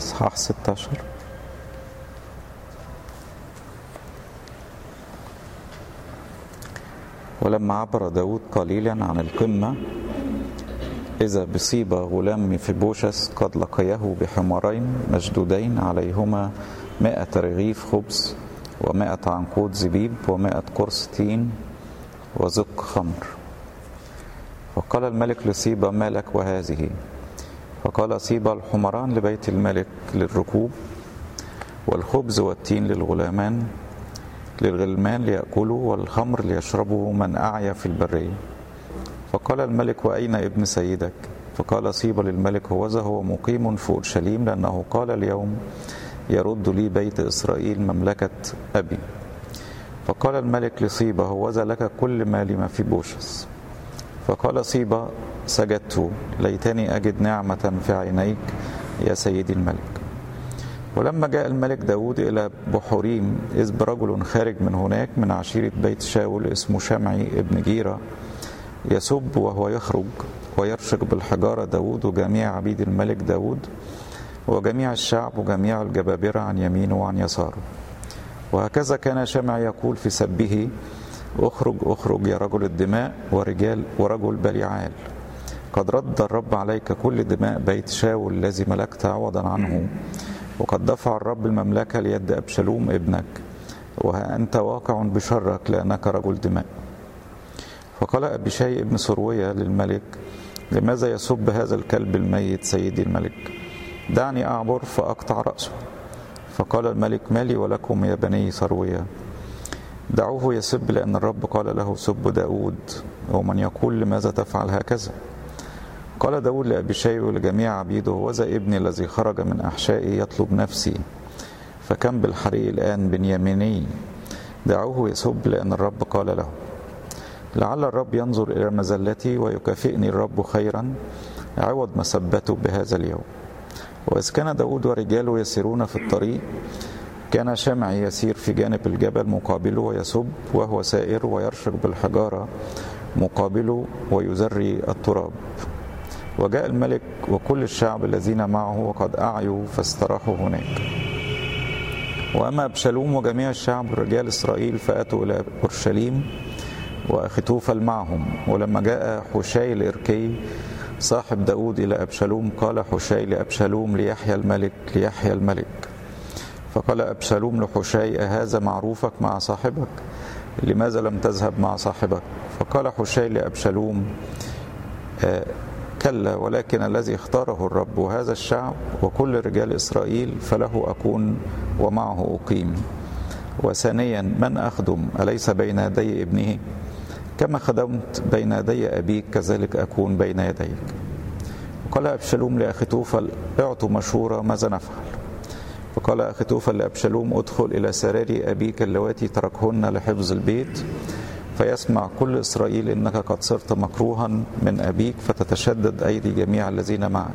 إصحاح 16 ولما عبر داود قليلا عن القمة إذا بصيب غلام مفيبوشس قد لقيه بحمارين مشدودين عليهما مائة رغيف خبز ومائة عنقود زبيب ومائة قرص تين وزق خمر فقال الملك لصيبة ما لك وهذه فقال صيبة الحمران لبيت الملك للركوب والخبز والتين للغلامان للغلمان ليأكلوا والخمر ليشربوا من أعيا في البرية فقال الملك وأين ابن سيدك فقال صيبة للملك هوذا هو مقيم في أورشليم لأنه قال اليوم يرد لي بيت إسرائيل مملكة أبي فقال الملك لصيبة هوذا لك كل مال ما في بوشس فقال صيبة سجدت ليتني أجد نعمة في عينيك يا سيدي الملك ولما جاء الملك داود إلى بحوريم إذ برجل خارج من هناك من عشيرة بيت شاول اسمه شمعي ابن جيرة يسب وهو يخرج ويرشق بالحجارة داود وجميع عبيد الملك داود وجميع الشعب وجميع الجبابرة عن يمينه وعن يساره وهكذا كان شمع يقول في سبه اخرج اخرج يا رجل الدماء ورجال ورجل بليعال قد رد الرب عليك كل دماء بيت شاول الذي ملكت عوضا عنه وقد دفع الرب المملكة ليد أبشلوم ابنك وها أنت واقع بشرك لأنك رجل دماء فقال أبيشاي ابن سروية للملك لماذا يسب هذا الكلب الميت سيدي الملك دعني أعبر فأقطع رأسه فقال الملك مالي ولكم يا بني سروية دعوه يسب لأن الرب قال له سب داود ومن يقول لماذا تفعل هكذا قال داود لأبيشاي ولجميع عبيده وذا ابني الذي خرج من أحشائي يطلب نفسي فكم بالحري الآن بنياميني دعوه يسب لأن الرب قال له لعل الرب ينظر إلى مزلتي ويكافئني الرب خيرا عوض مسبته بهذا اليوم وإذ كان داود ورجاله يسيرون في الطريق كان شمعي يسير في جانب الجبل مقابله ويسب وهو سائر ويرشق بالحجارة مقابله ويزري التراب وجاء الملك وكل الشعب الذين معه وقد أعيوا فاستراحوا هناك وأما أبشالوم وجميع الشعب رجال إسرائيل فأتوا إلى أورشليم وأخيتوفل معهم ولما جاء حشاي الإركي صاحب داود إلى أبشالوم قال حشاي لأبشالوم ليحيى الملك ليحيى الملك فقال أبشالوم لحشاي أهذا معروفك مع صاحبك لماذا لم تذهب مع صاحبك فقال حشاي لأبشالوم آه كلا ولكن الذي اختاره الرب وهذا الشعب وكل رجال إسرائيل فله أكون ومعه أقيم وثانيا من أخدم أليس بين يدي ابنه كما خدمت بين يدي أبيك كذلك أكون بين يديك وقال أبشالوم لأخيتوفل اعطوا مشورة ماذا نفعل فقال أخيتوفل لأبشالوم ادخل إلى سراري أبيك اللواتي تركهن لحفظ البيت فيسمع كل إسرائيل إنك قد صرت مكروها من أبيك فتتشدد أيدي جميع الذين معك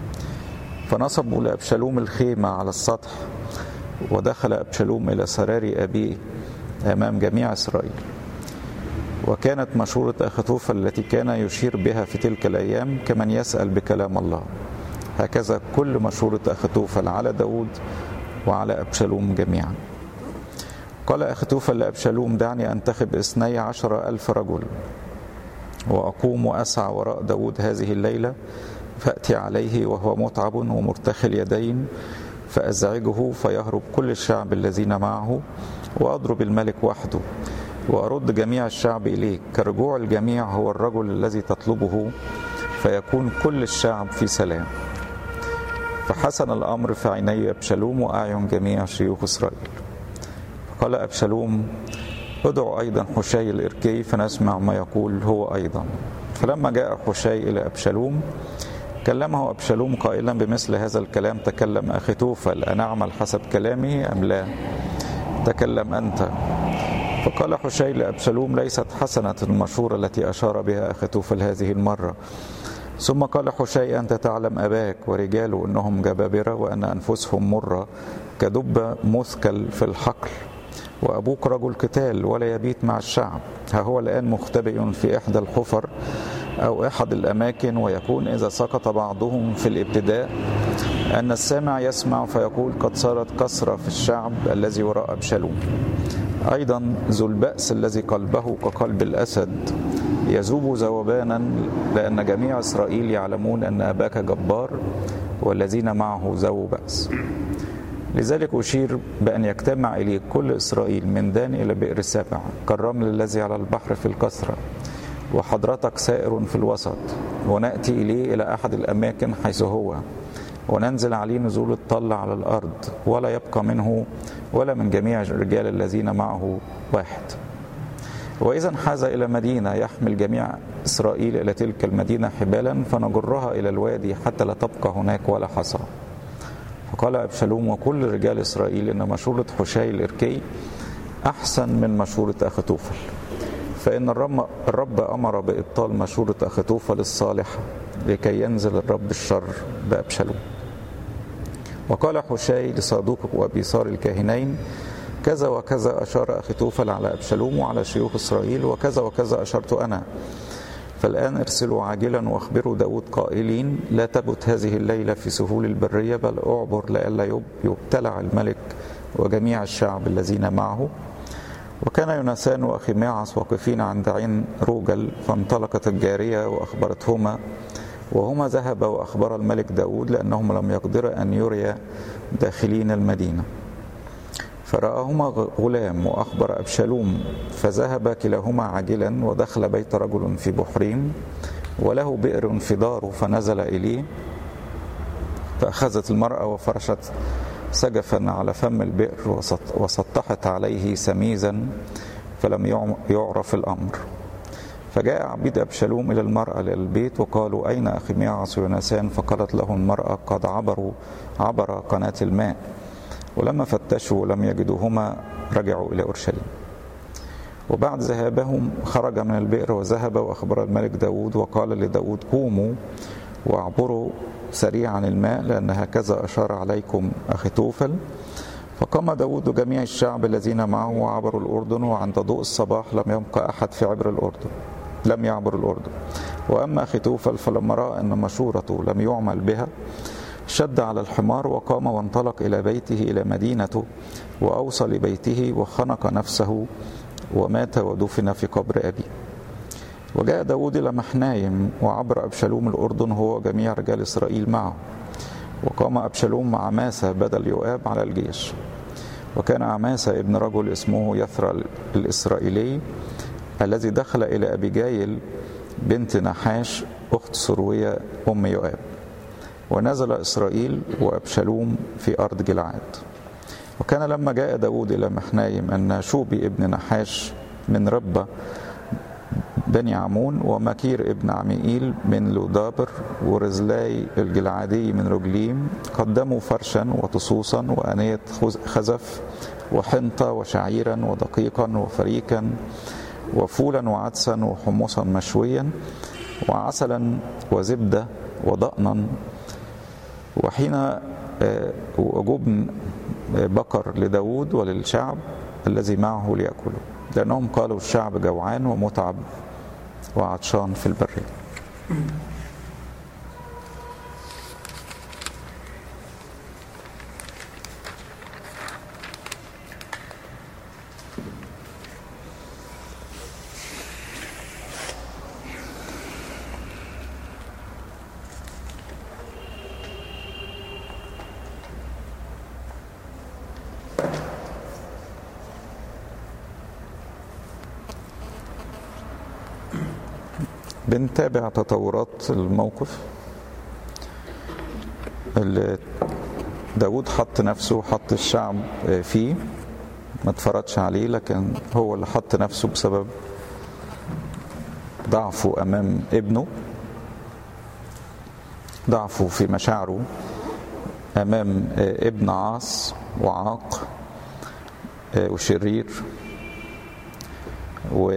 فنصبوا لأبشالوم الخيمة على السطح ودخل أبشالوم إلى سراري أبيه أمام جميع إسرائيل وكانت مشورة أخطوفة التي كان يشير بها في تلك الأيام كمن يسأل بكلام الله هكذا كل مشورة أخطوفل على داود وعلى أبشالوم جميعا قال أخطوفل لأبشالوم دعني أنتخب اثني عشر ألف رجل وأقوم وأسعى وراء داود هذه الليلة فأتي عليه وهو متعب ومرتخي اليدين فأزعجه فيهرب كل الشعب الذين معه وأضرب الملك وحده وأرد جميع الشعب إليك كرجوع الجميع هو الرجل الذي تطلبه فيكون كل الشعب في سلام فحسن الأمر في عيني أبشالوم وأعين جميع شيوخ إسرائيل قال أبشالوم ادعوا أيضا حشي الإركي فنسمع ما يقول هو أيضا فلما جاء حشي إلى أبشالوم كلمه أبشالوم قائلا بمثل هذا الكلام تكلم أخي توفل أن أعمل حسب كلامه أم لا تكلم أنت فقال حشي لأبشالوم ليست حسنة المشورة التي أشار بها أخي توفل هذه المرة ثم قال حشي أنت تعلم أباك ورجاله أنهم جبابرة وأن أنفسهم مرة كدب مثكل في الحقل وأبوك رجل قتال ولا يبيت مع الشعب ها هو الآن مختبئ في إحدى الحفر أو أحد الأماكن ويكون إذا سقط بعضهم في الابتداء أن السامع يسمع فيقول قد صارت كسرة في الشعب الذي وراء أبشالوم أيضا ذو البأس الذي قلبه كقلب الأسد يذوب ذوبانا لأن جميع إسرائيل يعلمون أن أباك جبار والذين معه ذو بأس لذلك أشير بأن يجتمع إليه كل إسرائيل من دان إلى بئر سبع كالرمل الذي على البحر في الكثرة وحضرتك سائر في الوسط ونأتي إليه إلى أحد الأماكن حيث هو وننزل عليه نزول الطل على الأرض ولا يبقى منه ولا من جميع الرجال الذين معه واحد وإذا انحاز إلى مدينة يحمل جميع إسرائيل إلى تلك المدينة حبالا فنجرها إلى الوادي حتى لا تبقى هناك ولا حصى فقال أبشالوم وكل رجال إسرائيل إن مشورة حشاي الإركي أحسن من مشورة أخطوفل فإن الرب, الرب أمر بإبطال مشورة أخطوفل الصالحة لكي ينزل الرب الشر بأبشالوم وقال حشاي لصادوق وأبيصار الكاهنين كذا وكذا أشار أخطوفل على أبشالوم وعلى شيوخ إسرائيل وكذا وكذا أشرت أنا فالآن ارسلوا عاجلا واخبروا داود قائلين لا تبت هذه الليلة في سهول البرية بل اعبر لئلا يبتلع الملك وجميع الشعب الذين معه وكان يونسان وأخي معص واقفين عند عين روجل فانطلقت الجارية وأخبرتهما وهما ذهبا وأخبر الملك داود لأنهم لم يقدر أن يريا داخلين المدينة فرآهما غلام وأخبر أبشالوم فذهب كلاهما عاجلا ودخل بيت رجل في بحرين وله بئر في داره فنزل إليه فأخذت المرأة وفرشت سجفا على فم البئر وسطحت عليه سميزا فلم يعرف الأمر فجاء عبيد أبشالوم إلى المرأة إلى البيت وقالوا أين أخي ميعص ويونسان فقالت له المرأة قد عبروا عبر قناة الماء ولما فتشوا ولم يجدوهما رجعوا إلى أورشليم وبعد ذهابهم خرج من البئر وذهب وأخبر الملك داود وقال لداود قوموا واعبروا سريعا الماء لأن هكذا أشار عليكم أخي توفل فقام داود جميع الشعب الذين معه وعبروا الأردن وعند ضوء الصباح لم يبقى أحد في عبر الأردن لم يعبر الأردن وأما أخي توفل فلما رأى أن مشورته لم يعمل بها شد على الحمار وقام وانطلق إلى بيته إلى مدينته وأوصى لبيته وخنق نفسه ومات ودفن في قبر أبيه وجاء داود إلى محنايم وعبر أبشالوم الأردن هو وجميع رجال إسرائيل معه وقام أبشالوم مع عماسة بدل يؤاب على الجيش وكان عماسة ابن رجل اسمه يثرى الإسرائيلي الذي دخل إلى أبيجايل بنت نحاش أخت سروية أم يؤاب ونزل إسرائيل وأبشالوم في أرض جلعاد وكان لما جاء داود إلى محنايم أن شوبي ابن نحاش من ربة بني عمون ومكير ابن عميئيل من لودابر ورزلاي الجلعادي من رجليم قدموا فرشا وطصوصا وأنية خزف وحنطة وشعيرا ودقيقا وفريكا وفولا وعدسا وحمصا مشويا وعسلا وزبدة وضأنا وحين وجبن بقر لداود وللشعب الذي معه ليأكلوا لأنهم قالوا الشعب جوعان ومتعب وعطشان في البرية بنتابع تطورات الموقف اللي داود حط نفسه وحط الشعب فيه ما اتفرجش عليه لكن هو اللي حط نفسه بسبب ضعفه امام ابنه ضعفه في مشاعره امام ابن عاص وعاق وشرير و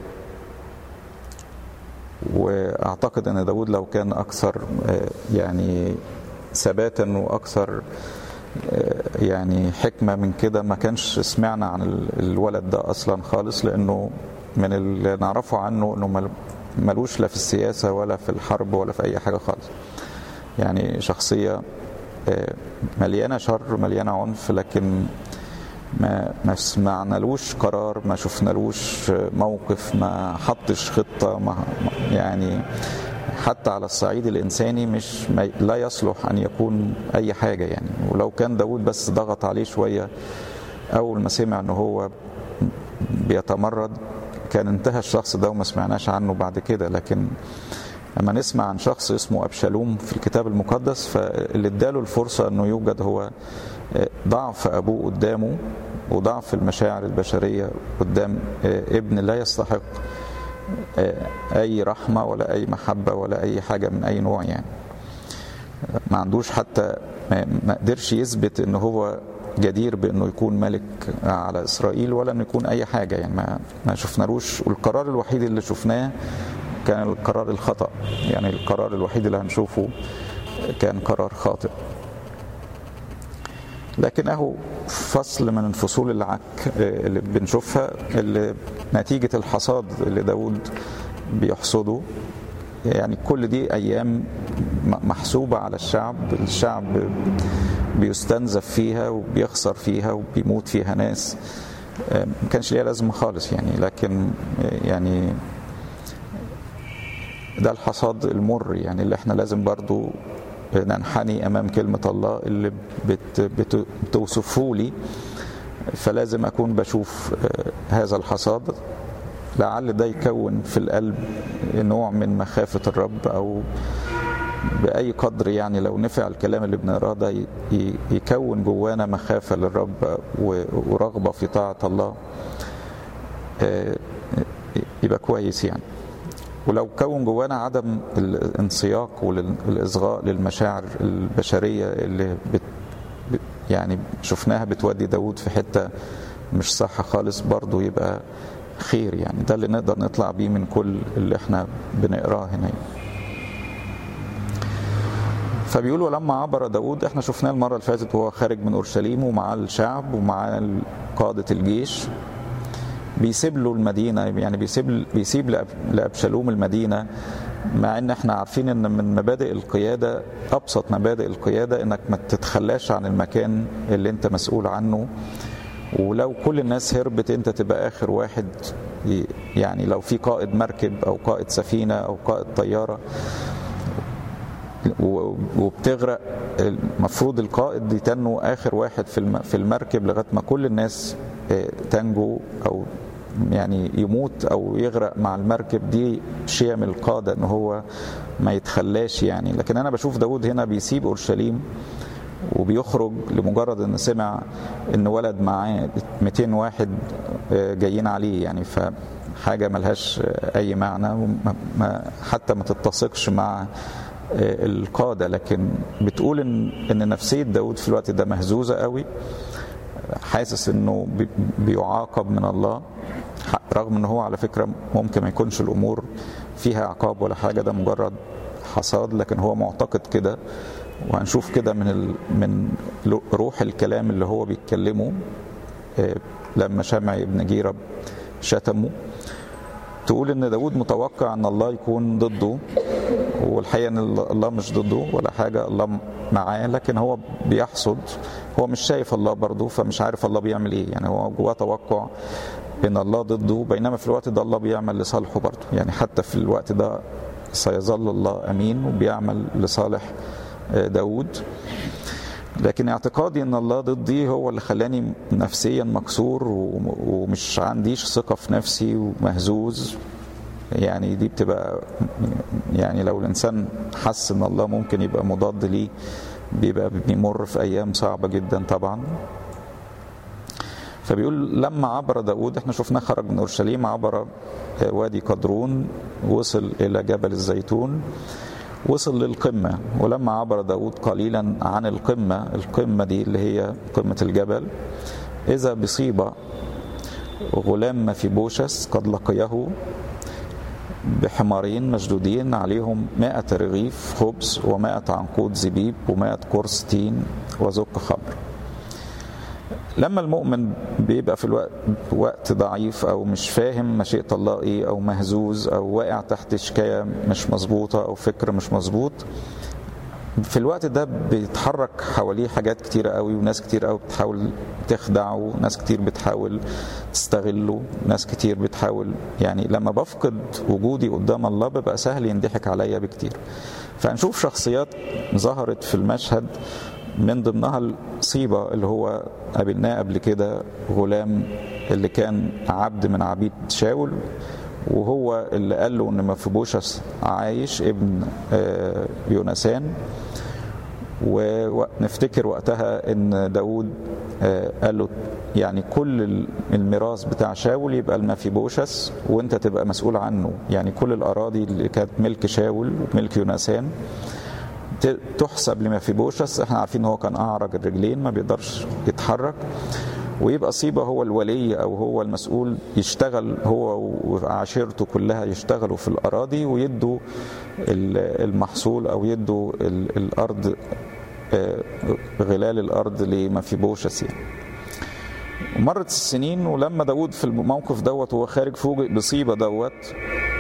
واعتقد ان داود لو كان اكثر يعني ثباتا واكثر يعني حكمه من كده ما كانش سمعنا عن الولد ده اصلا خالص لانه من اللي نعرفه عنه انه ملوش لا في السياسه ولا في الحرب ولا في اي حاجه خالص يعني شخصيه مليانه شر مليانه عنف لكن ما ما سمعنالوش قرار ما شفنالوش موقف ما حطش خطه ما يعني حتى على الصعيد الانساني مش ما لا يصلح ان يكون اي حاجه يعني ولو كان داود بس ضغط عليه شويه اول ما سمع ان هو بيتمرد كان انتهى الشخص ده وما سمعناش عنه بعد كده لكن لما نسمع عن شخص اسمه ابشالوم في الكتاب المقدس فاللي اداله الفرصه انه يوجد هو ضعف ابوه قدامه وضعف المشاعر البشريه قدام ابن لا يستحق اي رحمه ولا اي محبه ولا اي حاجه من اي نوع يعني ما عندوش حتى ما قدرش يثبت ان هو جدير بانه يكون ملك على اسرائيل ولا انه يكون اي حاجه يعني ما ما شفنالوش والقرار الوحيد اللي شفناه كان القرار الخطا يعني القرار الوحيد اللي هنشوفه كان قرار خاطئ لكنه فصل من الفصول العك اللي بنشوفها اللي نتيجة الحصاد اللي داود بيحصده يعني كل دي أيام محسوبة على الشعب الشعب بيستنزف فيها وبيخسر فيها وبيموت فيها ناس ما كانش ليها لازمة خالص يعني لكن يعني ده الحصاد المر يعني اللي احنا لازم برضو ننحني امام كلمه الله اللي بت بتوصفه لي فلازم اكون بشوف هذا الحصاد لعل ده يكون في القلب نوع من مخافه الرب او باي قدر يعني لو نفع الكلام اللي بنقراه ده يكون جوانا مخافه للرب ورغبه في طاعه الله يبقى كويس يعني ولو كون جوانا عدم الانسياق والاصغاء للمشاعر البشريه اللي بت يعني شفناها بتودي داود في حته مش صح خالص برضه يبقى خير يعني ده اللي نقدر نطلع بيه من كل اللي احنا بنقراه هنا فبيقولوا لما عبر داود احنا شفناه المره اللي فاتت وهو خارج من اورشليم ومعاه الشعب ومعاه قاده الجيش بيسيب له المدينه يعني بيسيب بيسيب لابشالوم المدينه مع ان احنا عارفين ان من مبادئ القياده ابسط مبادئ القياده انك ما تتخلاش عن المكان اللي انت مسؤول عنه ولو كل الناس هربت انت تبقى اخر واحد يعني لو في قائد مركب او قائد سفينه او قائد طياره وبتغرق المفروض القائد يتنو اخر واحد في المركب لغايه ما كل الناس تنجو او يعني يموت او يغرق مع المركب دي شيم القاده ان هو ما يتخلاش يعني لكن انا بشوف داود هنا بيسيب اورشليم وبيخرج لمجرد ان سمع ان ولد معاه 200 واحد جايين عليه يعني فحاجه ملهاش اي معنى حتى ما تتسقش مع القاده لكن بتقول ان ان نفسيه داود في الوقت ده مهزوزه قوي حاسس انه بيعاقب من الله رغم ان هو على فكره ممكن ما يكونش الامور فيها عقاب ولا حاجه ده مجرد حصاد لكن هو معتقد كده وهنشوف كده من ال... من روح الكلام اللي هو بيتكلمه لما شمعي ابن جيرب شتمه تقول ان داود متوقع ان الله يكون ضده والحقيقه ان الله مش ضده ولا حاجه الله معاه لكن هو بيحصد هو مش شايف الله برضه فمش عارف الله بيعمل ايه يعني هو جواه توقع ان الله ضده بينما في الوقت ده الله بيعمل لصالحه برضه يعني حتى في الوقت ده سيظل الله امين وبيعمل لصالح داود لكن اعتقادي ان الله ضدي هو اللي خلاني نفسيا مكسور ومش عنديش ثقه في نفسي ومهزوز يعني دي بتبقى يعني لو الانسان حس ان الله ممكن يبقى مضاد ليه بيبقى بيمر في ايام صعبه جدا طبعا فبيقول لما عبر داود احنا شفناه خرج من اورشليم عبر وادي قدرون وصل الى جبل الزيتون وصل للقمة ولما عبر داود قليلا عن القمة القمة دي اللي هي قمة الجبل إذا بصيبة غلام مفيبوشس قد لقيه بحمارين مشدودين عليهم مائة رغيف خبز ومائة عنقود زبيب ومائة قرص تين وزق خمر لما المؤمن بيبقى في الوقت وقت ضعيف او مش فاهم مشيئه الله ايه او مهزوز او واقع تحت شكايه مش مظبوطه او فكر مش مظبوط في الوقت ده بيتحرك حواليه حاجات كتيرة قوي وناس كتير قوي بتحاول تخدعه ناس كتير بتحاول تستغله ناس كتير بتحاول يعني لما بفقد وجودي قدام الله بيبقى سهل ينضحك عليا بكتير فهنشوف شخصيات ظهرت في المشهد من ضمنها الصيبة اللي هو قابلناه قبل كده غلام اللي كان عبد من عبيد شاول وهو اللي قال له ان مفيبوشس عايش ابن يونسان ونفتكر وقتها ان داود قال له يعني كل الميراث بتاع شاول يبقى المفيبوشس وانت تبقى مسؤول عنه يعني كل الاراضي اللي كانت ملك شاول وملك يونسان تحسب لمفيبوشس احنا عارفين هو كان اعرج الرجلين ما بيقدرش يتحرك ويبقى صيبة هو الولي أو هو المسؤول يشتغل هو وعشيرته كلها يشتغلوا في الأراضي ويدوا المحصول أو يدوا الأرض غلال الأرض لمفيبوشس يعني ومرت السنين ولما داود في الموقف دوت وهو خارج فوجئ بصيبة دوت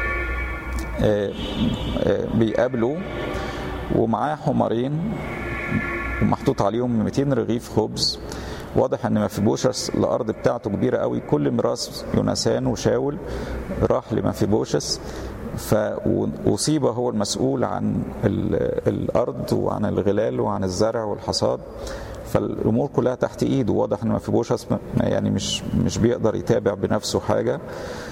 بيقابله ومعاه حمارين ومحطوط عليهم 200 رغيف خبز واضح ان مفيبوشس الارض بتاعته كبيره قوي كل ميراث يونسان وشاول راح لمفيبوشس فأصيب هو المسؤول عن الأرض وعن الغلال وعن الزرع والحصاد فالأمور كلها تحت إيده واضح إن مفيبوشس يعني مش مش بيقدر يتابع بنفسه حاجة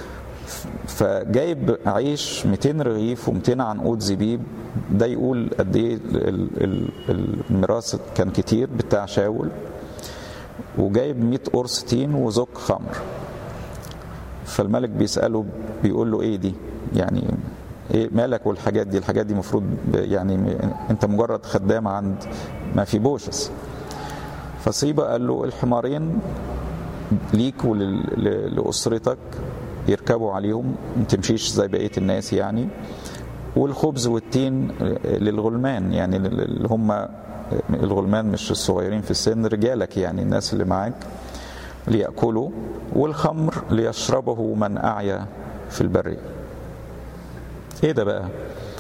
فجايب عيش 200 رغيف و200 عنقود زبيب ده يقول قد ايه الميراث كان كتير بتاع شاول وجايب 100 قرص تين وزق خمر فالملك بيسأله بيقول له ايه دي يعني ايه مالك والحاجات دي الحاجات دي المفروض يعني انت مجرد خدام عند ما في بوشس فصيبة قال له الحمارين ليك ولأسرتك يركبوا عليهم ما تمشيش زي بقية الناس يعني والخبز والتين للغلمان يعني اللي هم الغلمان مش الصغيرين في السن رجالك يعني الناس اللي معاك ليأكلوا والخمر ليشربه من أعيا في البرية ايه ده بقى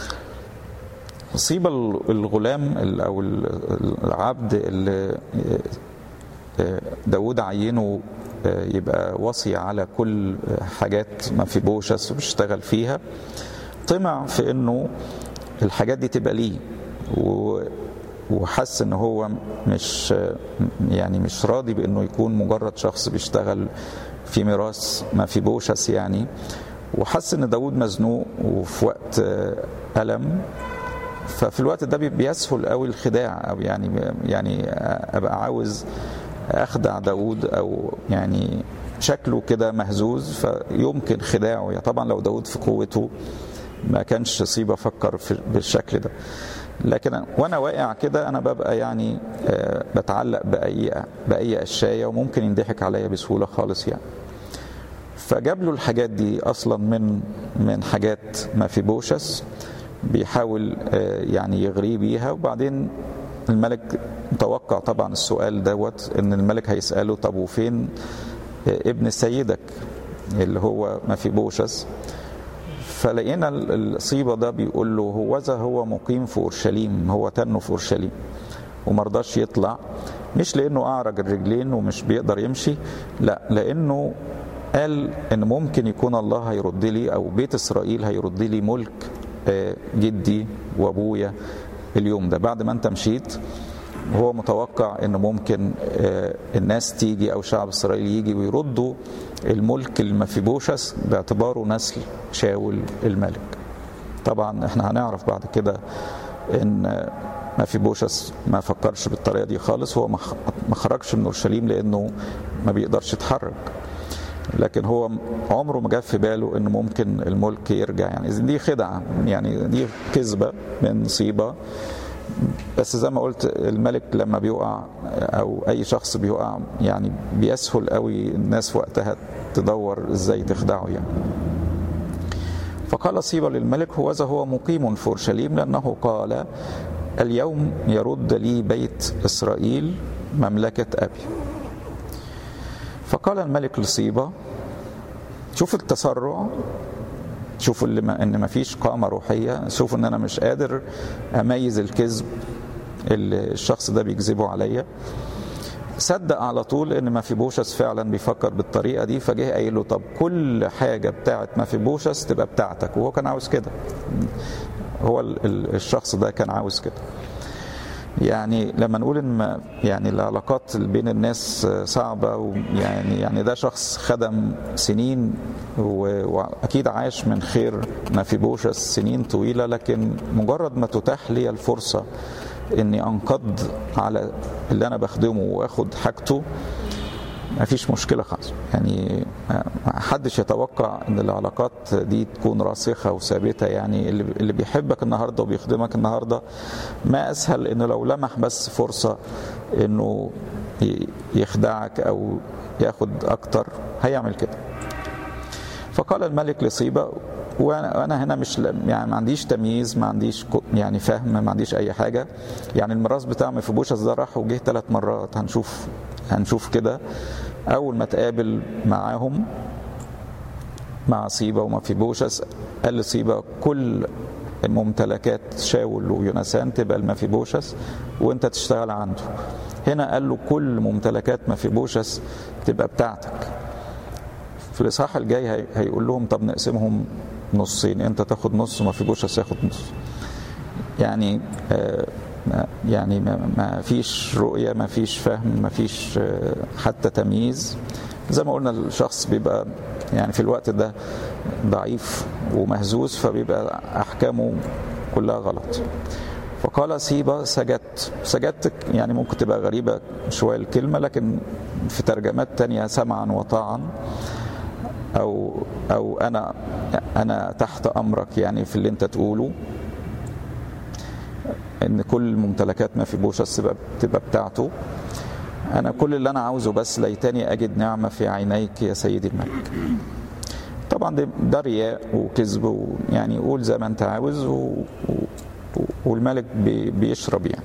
صيب الغلام او العبد اللي داود عينه يبقى وصي على كل حاجات ما في بوشس وبيشتغل فيها طمع في انه الحاجات دي تبقى ليه وحس ان هو مش يعني مش راضي بانه يكون مجرد شخص بيشتغل في ميراث ما في بوشس يعني وحس ان داود مزنوق وفي وقت ألم ففي الوقت ده بيسهل قوي الخداع او يعني يعني ابقى عاوز اخدع داود او يعني شكله كده مهزوز فيمكن خداعه يعني طبعا لو داود في قوته ما كانش صيبه فكر في بالشكل ده لكن وانا واقع كده انا ببقى يعني بتعلق باي باي اشياء وممكن ينضحك عليا بسهوله خالص يعني فجاب له الحاجات دي اصلا من من حاجات ما في بوشس بيحاول يعني يغريه بيها وبعدين الملك متوقع طبعا السؤال دوت ان الملك هيساله طب وفين ابن سيدك اللي هو ما في بوشس فلقينا الصيبه ده بيقول له هوذا هو مقيم في اورشليم هو تنه في اورشليم ومرضاش يطلع مش لانه اعرج الرجلين ومش بيقدر يمشي لا لانه قال ان ممكن يكون الله هيرد لي او بيت اسرائيل هيرد لي ملك جدي وابويا اليوم ده بعد ما انت مشيت هو متوقع ان ممكن الناس تيجي او شعب اسرائيل يجي ويردوا الملك المفيبوشس باعتباره نسل شاول الملك طبعا احنا هنعرف بعد كده ان مفيبوشس ما فكرش بالطريقه دي خالص هو ما خرجش من اورشليم لانه ما بيقدرش يتحرك لكن هو عمره ما جاب في باله ان ممكن الملك يرجع يعني دي خدعه يعني دي كذبه من صيبه بس زي ما قلت الملك لما بيقع او اي شخص بيقع يعني بيسهل قوي الناس وقتها تدور ازاي تخدعه يعني فقال صيبة للملك هوذا هو مقيم في اورشليم لانه قال اليوم يرد لي بيت اسرائيل مملكه ابي فقال الملك لصيبة شوف التسرع شوفوا اللي ما ان ما فيش قامه روحيه شوفوا ان انا مش قادر اميز الكذب اللي الشخص ده بيكذبه عليا صدق على طول ان ما في بوشس فعلا بيفكر بالطريقه دي فجه قايل له طب كل حاجه بتاعت ما في بوشس تبقى بتاعتك وهو كان عاوز كده هو الشخص ده كان عاوز كده يعني لما نقول ان يعني العلاقات بين الناس صعبه ويعني يعني ده شخص خدم سنين واكيد عاش من خير ما في بوشس سنين طويله لكن مجرد ما تتاح لي الفرصه اني انقض على اللي انا بخدمه واخد حاجته ما فيش مشكله خالص يعني ما حدش يتوقع ان العلاقات دي تكون راسخه وثابته يعني اللي بيحبك النهارده وبيخدمك النهارده ما اسهل انه لو لمح بس فرصه انه يخدعك او ياخد اكتر هيعمل كده فقال الملك لصيبه وانا هنا مش يعني ما عنديش تمييز ما عنديش يعني فهم ما عنديش اي حاجه يعني الميراث بتاع مفيبوشس ده راح وجه ثلاث مرات هنشوف هنشوف كده اول ما تقابل معاهم مع صيبه ومفيبوشس قال لصيبه كل ممتلكات شاول ويونسان تبقى المفيبوشس وانت تشتغل عنده هنا قال له كل ممتلكات مفيبوشس تبقى بتاعتك في الاصحاح الجاي هيقول لهم طب نقسمهم نصين انت تاخد نص وما في بوشس ياخد نص يعني آه يعني ما فيش رؤية ما فيش فهم ما فيش آه حتى تمييز زي ما قلنا الشخص بيبقى يعني في الوقت ده ضعيف ومهزوز فبيبقى أحكامه كلها غلط فقال سيبا سجدت سجدت يعني ممكن تبقى غريبة شوية الكلمة لكن في ترجمات تانية سمعا وطاعا او او انا انا تحت امرك يعني في اللي انت تقوله ان كل ممتلكات ما في بوشس تبقى بتاعته انا كل اللي انا عاوزه بس ليتني اجد نعمه في عينيك يا سيدي الملك طبعا ده, ده رياء وكذب يعني قول زي ما انت عاوز و... و... والملك بي... بيشرب يعني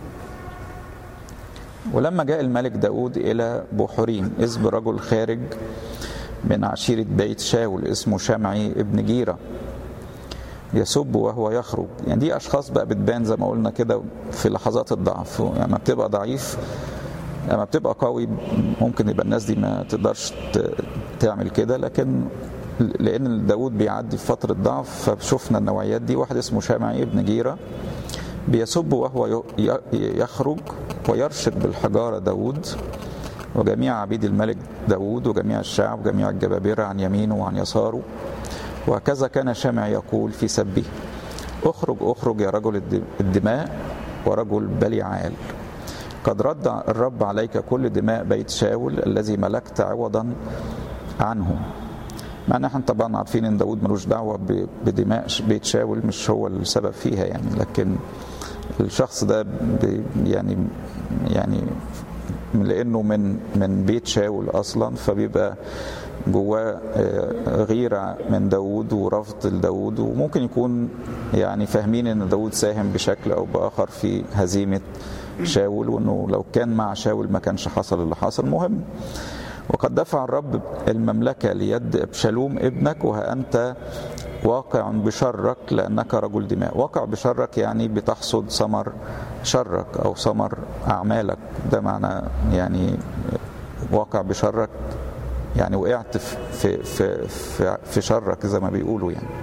ولما جاء الملك داود إلى بحوريم إذ برجل خارج من عشيرة بيت شاول اسمه شمعي ابن جيرة يسب وهو يخرج يعني دي أشخاص بقى بتبان زي ما قلنا كده في لحظات الضعف يعني لما بتبقى ضعيف لما بتبقى قوي ممكن يبقى الناس دي ما تقدرش تعمل كده لكن لأن داود بيعدي في فترة ضعف فشفنا النوعيات دي واحد اسمه شمعي ابن جيرة بيسب وهو يخرج ويرشد بالحجارة داود وجميع عبيد الملك داود وجميع الشعب وجميع الجبابرة عن يمينه وعن يساره وهكذا كان شمع يقول في سبه اخرج اخرج يا رجل الدماء ورجل بليعال قد رد الرب عليك كل دماء بيت شاول الذي ملكت عوضا عنهم مع ان احنا طبعا عارفين ان داود ملوش دعوه بدماء بيت شاول مش هو السبب فيها يعني لكن الشخص ده يعني يعني لانه من من بيت شاول اصلا فبيبقى جواه غيرة من داود ورفض لداود وممكن يكون يعني فاهمين ان داود ساهم بشكل او باخر في هزيمة شاول وانه لو كان مع شاول ما كانش حصل اللي حصل مهم وقد دفع الرب المملكة ليد أبشالوم ابنك وها أنت واقع بشرك لأنك رجل دماء واقع بشرك يعني بتحصد ثمر شرك أو ثمر أعمالك ده معنى يعني واقع بشرك يعني وقعت في في في, في شرك زي ما بيقولوا يعني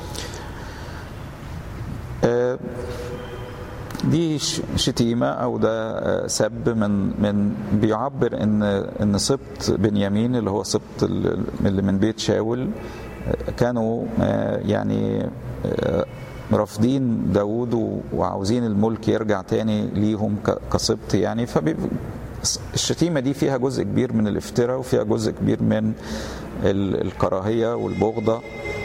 دي شتيمة أو ده سب من من بيعبر إن إن سبط بنيامين اللي هو سبط اللي من بيت شاول كانوا يعني رافضين داود وعاوزين الملك يرجع تاني ليهم كسبط يعني الشتيمة دي فيها جزء كبير من الافتراء وفيها جزء كبير من الكراهية والبغضة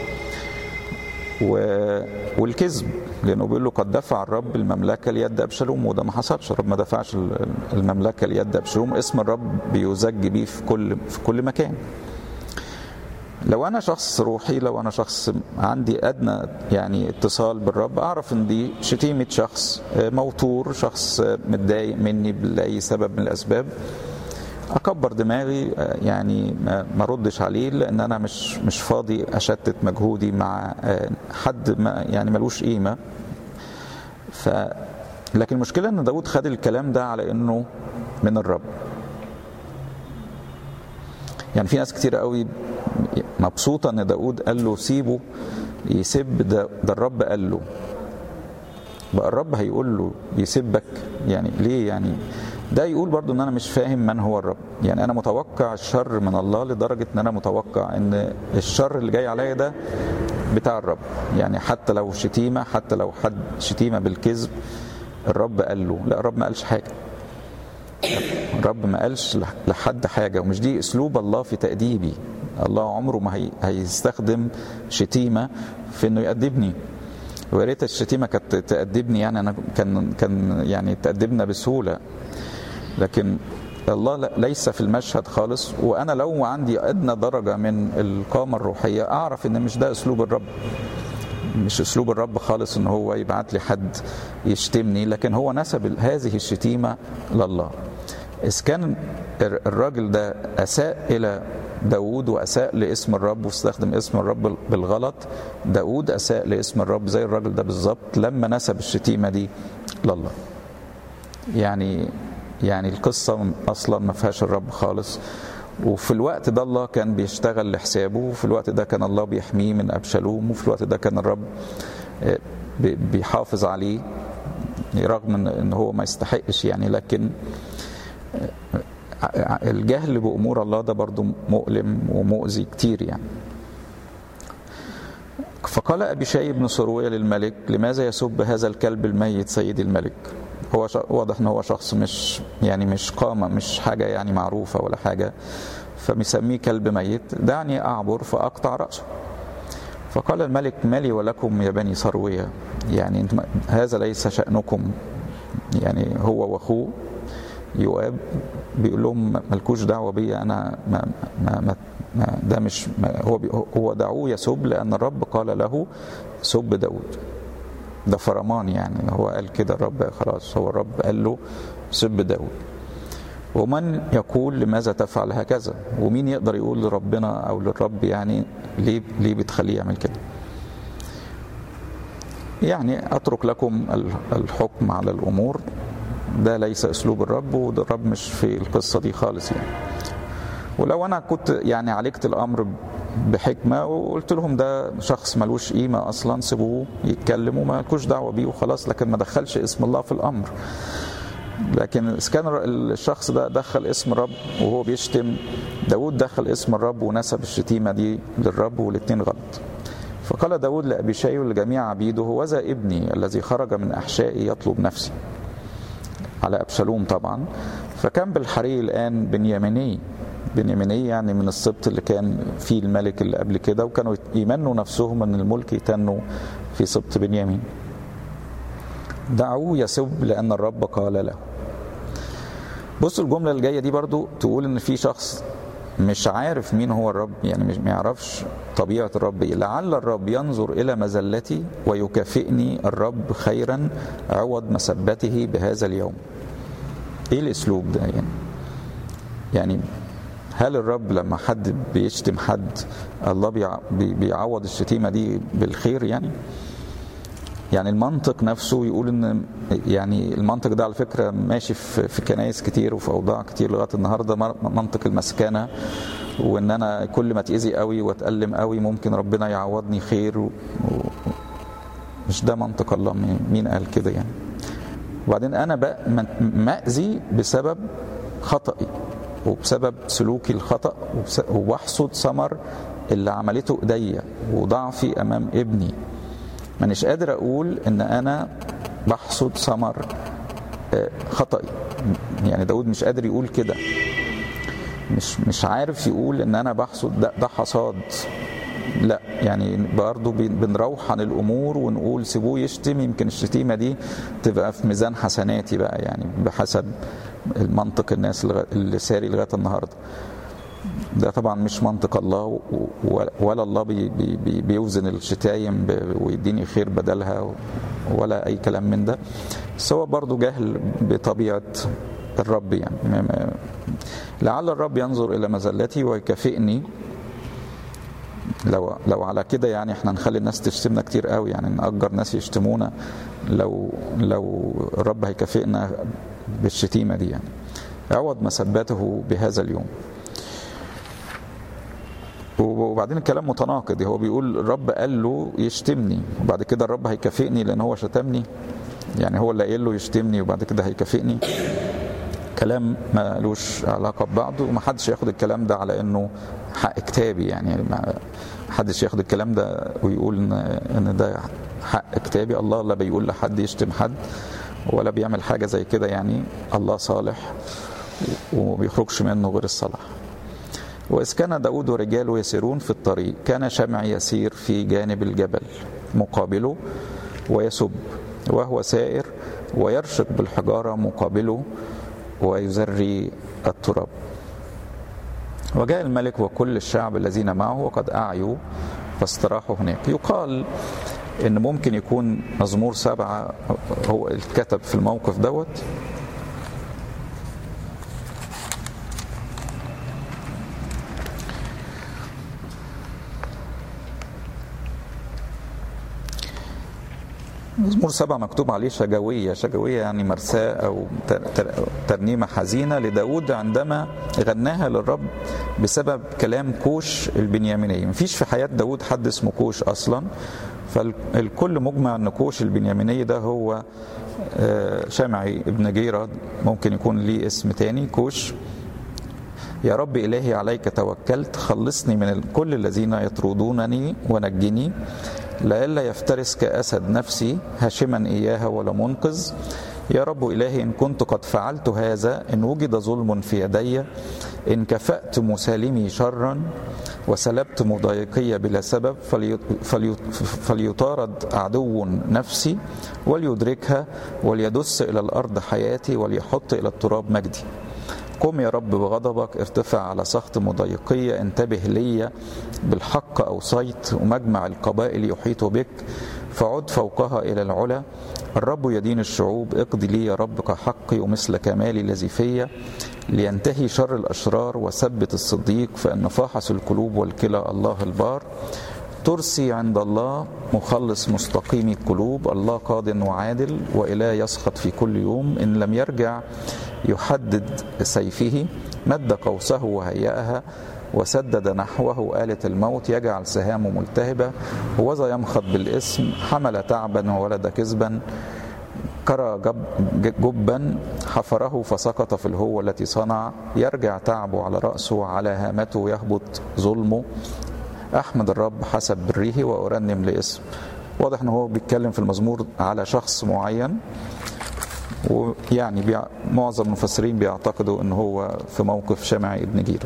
والكذب لانه بيقول له قد دفع الرب المملكه ليد ابشالوم وده ما حصلش الرب ما دفعش المملكه ليد ابشالوم اسم الرب بيزج بيه في كل في كل مكان لو انا شخص روحي لو انا شخص عندي ادنى يعني اتصال بالرب اعرف ان دي شتيمه شخص موتور شخص متضايق مني لاي سبب من الاسباب اكبر دماغي يعني ما ردش عليه لان انا مش مش فاضي اشتت مجهودي مع حد ما يعني ملوش قيمه ف لكن المشكلة ان داود خد الكلام ده على انه من الرب يعني في ناس كتير قوي مبسوطة ان داود قال له سيبه يسب ده, ده الرب قال له بقى الرب هيقول له يسبك يعني ليه يعني ده يقول برضو ان انا مش فاهم من هو الرب يعني انا متوقع الشر من الله لدرجة ان انا متوقع ان الشر اللي جاي عليا ده بتاع الرب يعني حتى لو شتيمة حتى لو حد شتيمة بالكذب الرب قال له لا الرب ما قالش حاجة الرب ما قالش لحد حاجة ومش دي اسلوب الله في تأديبي الله عمره ما هي هيستخدم شتيمة في انه يأدبني ويا ريت الشتيمه كانت تأدبني يعني انا كان كان يعني تأدبنا بسهوله لكن الله ليس في المشهد خالص وانا لو عندي ادنى درجه من القامه الروحيه اعرف ان مش ده اسلوب الرب مش اسلوب الرب خالص ان هو يبعت لي حد يشتمني لكن هو نسب هذه الشتيمه لله اذا كان الراجل ده اساء الى داود وأساء لاسم الرب واستخدم اسم الرب بالغلط داود أساء لاسم الرب زي الراجل ده بالظبط لما نسب الشتيمة دي لله يعني يعني القصة أصلا ما فيهاش الرب خالص وفي الوقت ده الله كان بيشتغل لحسابه وفي الوقت ده كان الله بيحميه من أبشالوم وفي الوقت ده كان الرب بيحافظ عليه رغم ان هو ما يستحقش يعني لكن الجهل بأمور الله ده برضو مؤلم ومؤذي كتير يعني فقال أبي شاي بن سروية للملك لماذا يسب هذا الكلب الميت سيدي الملك هو واضح ان هو شخص مش يعني مش قامة مش حاجة يعني معروفة ولا حاجة فمسميه كلب ميت دعني أعبر فأقطع رأسه فقال الملك مالي ولكم يا بني سروية يعني هذا ليس شأنكم يعني هو واخوه يؤاب بيقول لهم ملكوش دعوه بيا انا ما ما ما ما ده مش ما هو هو دعوه يسب لان الرب قال له سب داود ده فرمان يعني هو قال كده الرب خلاص هو الرب قال له سب داود ومن يقول لماذا تفعل هكذا ومين يقدر يقول لربنا او للرب يعني ليه ليه بتخليه يعمل كده يعني اترك لكم الحكم على الامور ده ليس اسلوب الرب وده الرب مش في القصه دي خالص يعني ولو انا كنت يعني عالجت الامر بحكمه وقلت لهم ده شخص ملوش قيمه اصلا سيبوه يتكلم وما لكوش دعوه بيه وخلاص لكن ما دخلش اسم الله في الامر لكن اذا كان الشخص ده دخل اسم الرب وهو بيشتم داود دخل اسم الرب ونسب الشتيمه دي للرب والاثنين غلط فقال داود لأبي شاي ولجميع عبيده وذا ابني الذي خرج من أحشائي يطلب نفسي على أبشالوم طبعا فكان بالحري الآن بنياميني بنياميني يعني من السبط اللي كان فيه الملك اللي قبل كده وكانوا يمنوا نفسهم ان الملك يتنوا في سبط بنيامين دعوه يسب لأن الرب قال له بصوا الجملة الجاية دي برضو تقول ان في شخص مش عارف مين هو الرب يعني مش ما يعرفش طبيعة الرب إيه لعل الرب ينظر إلى مزلتي ويكافئني الرب خيرا عوض مسبته بهذا اليوم إيه الأسلوب ده يعني يعني هل الرب لما حد بيشتم حد الله بيعوض الشتيمة دي بالخير يعني يعني المنطق نفسه يقول ان يعني المنطق ده على فكره ماشي في, في كنايس كتير وفي اوضاع كتير لغايه النهارده منطق المسكنه وان انا كل ما اتاذي قوي واتالم قوي ممكن ربنا يعوضني خير و... و... مش ده منطق الله مين قال كده يعني وبعدين انا بقى مأذي بسبب خطأي وبسبب سلوكي الخطأ وبس... وبحصد ثمر اللي عملته ايديا وضعفي امام ابني مانيش قادر اقول ان انا بحصد ثمر خطأي يعني داود مش قادر يقول كده مش مش عارف يقول ان انا بحصد ده, ده حصاد لا يعني برضه بنروح عن الامور ونقول سيبوه يشتم يمكن الشتيمه دي تبقى في ميزان حسناتي بقى يعني بحسب المنطق الناس اللي ساري لغايه النهارده ده طبعا مش منطق الله ولا الله بي بي بيوزن الشتايم ويديني خير بدلها ولا اي كلام من ده بس هو برضه جهل بطبيعه الرب يعني لعل الرب ينظر الى مزلتي ويكافئني لو لو على كده يعني احنا نخلي الناس تشتمنا كتير قوي يعني نأجر ناس يشتمونا لو لو الرب هيكافئنا بالشتيمه دي يعني عوض مسبته بهذا اليوم وبعدين الكلام متناقض هو بيقول الرب قال له يشتمني وبعد كده الرب هيكافئني لان هو شتمني يعني هو اللي قايل له يشتمني وبعد كده هيكافئني كلام ما لوش علاقه ببعضه ومحدش ياخد الكلام ده على انه حق كتابي يعني ما حدش ياخد الكلام ده ويقول ان ان ده حق كتابي الله لا بيقول لحد يشتم حد ولا بيعمل حاجه زي كده يعني الله صالح وما بيخرجش منه غير الصلاح وإذ كان داود ورجاله يسيرون في الطريق كان شمع يسير في جانب الجبل مقابله ويسب وهو سائر ويرشق بالحجارة مقابله ويزري التراب وجاء الملك وكل الشعب الذين معه وقد أعيوا فاستراحوا هناك يقال ان ممكن يكون مزمور سبعة هو الكتب في الموقف دوت مزمور سبعة مكتوب عليه شجوية شجوية يعني مرساة أو ترنيمة حزينة لداود عندما غناها للرب بسبب كلام كوش البنياميني مفيش في حياة داود حد اسمه كوش أصلا فالكل مجمع أن كوش البنياميني ده هو شامعي ابن جيرة ممكن يكون ليه اسم تاني كوش يا رب إلهي عليك توكلت خلصني من كل الذين يطردونني ونجني لئلا يفترس كأسد نفسي هاشما إياها ولا منقذ يا رب إلهي إن كنت قد فعلت هذا إن وجد ظلم في يدي إن كفأت مسالمي شرا وسلبت مضايقي بلا سبب فليطارد عدو نفسي وليدركها وليدس إلى الأرض حياتي وليحط إلى التراب مجدي قم يا رب بغضبك ارتفع على سخط مضايقية انتبه لي بالحق أوصيت ومجمع القبائل يحيط بك فعد فوقها إلى العلا الرب يدين الشعوب اقضي لي يا رب كحقي ومثل كمالي الذي فيا لينتهي شر الأشرار وثبت الصديق فإن فاحص القلوب والكلى الله البار ترسي عند الله مخلص مستقيم القلوب الله قاض وعادل وإله يسخط في كل يوم إن لم يرجع يحدد سيفه مد قوسه وهيأها وسدد نحوه آلة الموت يجعل سهامه ملتهبة وذا يمخض بالاسم حمل تعبا وولد كذبا كرى جب جبا حفره فسقط في الهوة التي صنع يرجع تعبه على رأسه على هامته يهبط ظلمه أحمد الرب حسب بره وأرنم لاسم واضح ان هو بيتكلم في المزمور على شخص معين ويعني بيع... معظم المفسرين بيعتقدوا ان هو في موقف شمعي ابن جيرة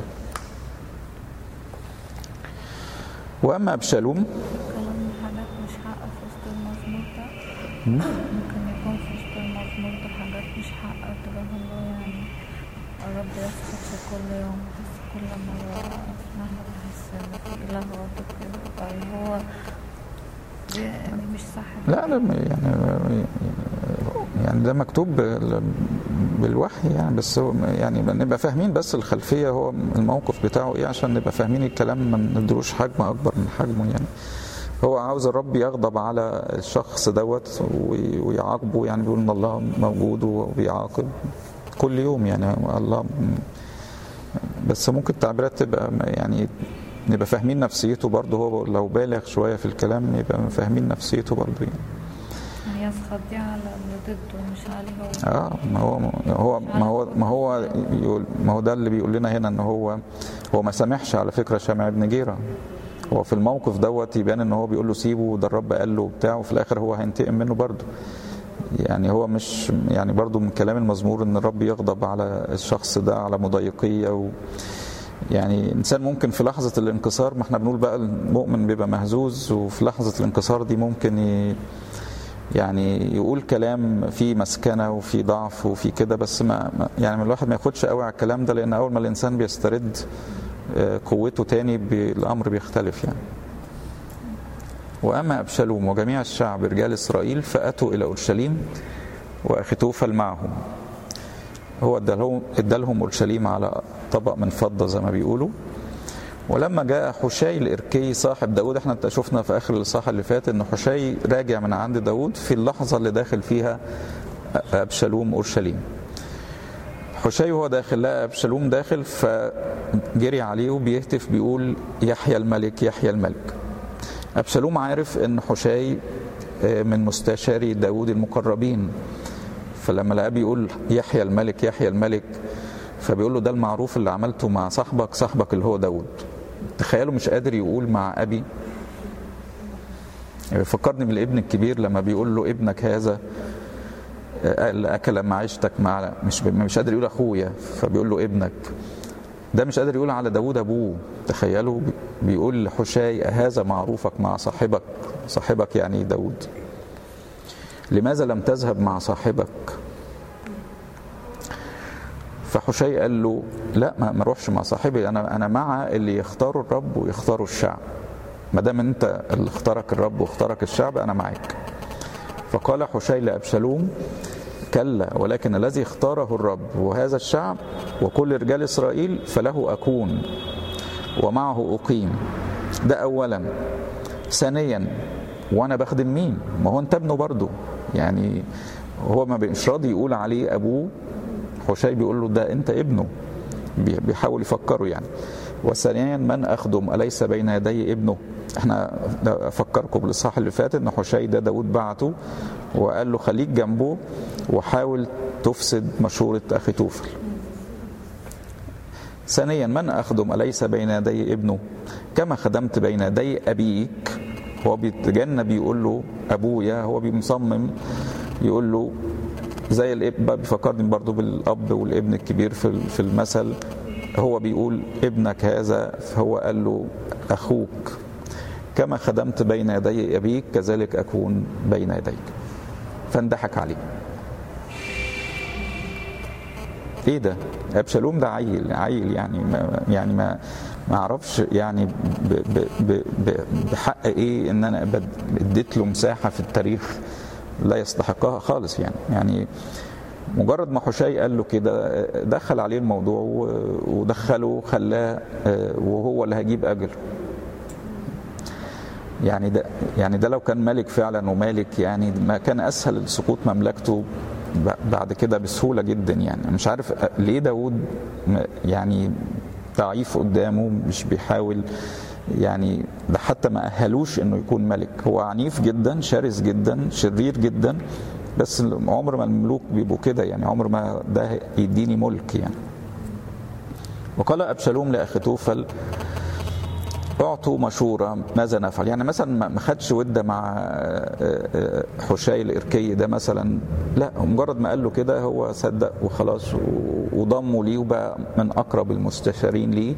واما ابشالوم كلام حاجات مش حقة في وسط المزمور ده ممكن يكون في وسط المزمور ده حاجات مش حقة تجاه الله يعني الرب يسقط في كل يوم بس كل مرة مهما بحس إن في إله غاضب كده طيب هو دي يعني مش صح لا لا يعني يعني ده مكتوب بال- بالوحي يعني بس هو يعني نبقى فاهمين بس الخلفيه هو الموقف بتاعه ايه عشان نبقى فاهمين الكلام ما ندروش حجم اكبر من حجمه يعني هو عاوز الرب يغضب على الشخص دوت وي- ويعاقبه يعني بيقول ان الله موجود وبيعاقب كل يوم يعني الله بس ممكن التعبيرات تبقى يعني نبقى فاهمين نفسيته برضه هو لو بالغ شويه في الكلام يبقى فاهمين نفسيته برضه يعني. يعني يسخط دي على اللي ضده مش عليه هو اه ما هو ما هو ما هو ما هو يقول ما هو ده اللي بيقول لنا هنا ان هو هو ما سامحش على فكره شامع ابن جيره هو في الموقف دوت يبان ان هو بيقول له سيبه وده الرب قال له وبتاع وفي الاخر هو هينتقم منه برضه يعني هو مش يعني برضه من كلام المزمور ان الرب يغضب على الشخص ده على مضايقيه و يعني انسان ممكن في لحظه الانكسار ما احنا بنقول بقى المؤمن بيبقى مهزوز وفي لحظه الانكسار دي ممكن ي يعني يقول كلام فيه مسكنه وفيه ضعف وفيه كده بس ما ما- يعني الواحد ما ياخدش قوي على الكلام ده لان اول ما الانسان بيسترد آه، قوته تاني بي- الامر بيختلف يعني واما ابشالوم وجميع الشعب رجال اسرائيل فاتوا الى اورشليم واخيتوفل معهم هو ادالهم ادالهم اورشليم على طبق من فضه زي ما بيقولوا ولما جاء حشي الإركي صاحب داود احنا شفنا في آخر الإصحاح اللي فات إن حشي راجع من عند داود في اللحظة اللي داخل فيها أبشالوم أورشليم حشي وهو داخل لقى أبشالوم داخل فجري عليه وبيهتف بيقول يحيى الملك يحيى الملك أبشالوم عارف إن حشي من مستشاري داود المقربين فلما لقاه بيقول يحيى الملك يحيى الملك فبيقول له ده المعروف اللي عملته مع صاحبك صاحبك اللي هو داود تخيلوا مش قادر يقول مع أبي فكرني بالابن الكبير لما بيقول له ابنك هذا اكل معيشتك مع مش مش قادر يقول اخويا فبيقول له ابنك ده مش قادر يقول على داوود ابوه تخيلوا بيقول لحشاي هذا معروفك مع صاحبك صاحبك يعني داوود لماذا لم تذهب مع صاحبك فحشي قال له لا ما اروحش مع صاحبي انا انا مع اللي يختاروا الرب ويختاروا الشعب ما دام انت اللي اختارك الرب واختارك الشعب انا معاك فقال حشي لابشالوم كلا ولكن الذي اختاره الرب وهذا الشعب وكل رجال اسرائيل فله اكون ومعه اقيم ده اولا ثانيا وانا بخدم مين ما هو انت ابنه برضه يعني هو ما مش راضي يقول عليه ابوه حشي بيقول له ده انت ابنه بيحاول يفكره يعني وثانيا من اخدم اليس بين يدي ابنه احنا افكركم بالاصحاح اللي فات ان حشي ده داود بعته وقال له خليك جنبه وحاول تفسد مشورة أخي توفل ثانيا من أخدم أليس بين يدي ابنه كما خدمت بين يدي أبيك هو بيتجنب يقول له أبويا هو بيصمم يقول له زي الاب بيفكرني برضو بالاب والابن الكبير في المثل هو بيقول ابنك هذا فهو قال له اخوك كما خدمت بين يدي ابيك كذلك اكون بين يديك فاندحك عليه ايه ده ابشالوم ده عيل عيل يعني ما يعني ما ما اعرفش يعني ب ب ب ب بحق ايه ان انا اديت له مساحه في التاريخ لا يستحقها خالص يعني يعني مجرد ما حشي قال له كده دخل عليه الموضوع ودخله خلاه وهو اللي هيجيب اجر يعني ده يعني ده لو كان ملك فعلا ومالك يعني ما كان اسهل سقوط مملكته بعد كده بسهوله جدا يعني مش عارف ليه داود يعني ضعيف قدامه مش بيحاول يعني ده حتى ما أهلوش انه يكون ملك هو عنيف جدا شرس جدا شرير جدا بس عمر ما الملوك بيبقوا كده يعني عمر ما ده يديني ملك يعني وقال ابشالوم لاخيتوفل اعطوا مشوره ماذا نفعل يعني مثلا ما خدش وده مع حشاي الاركي ده مثلا لا مجرد ما قال له كده هو صدق وخلاص وضمه ليه وبقى من اقرب المستشارين ليه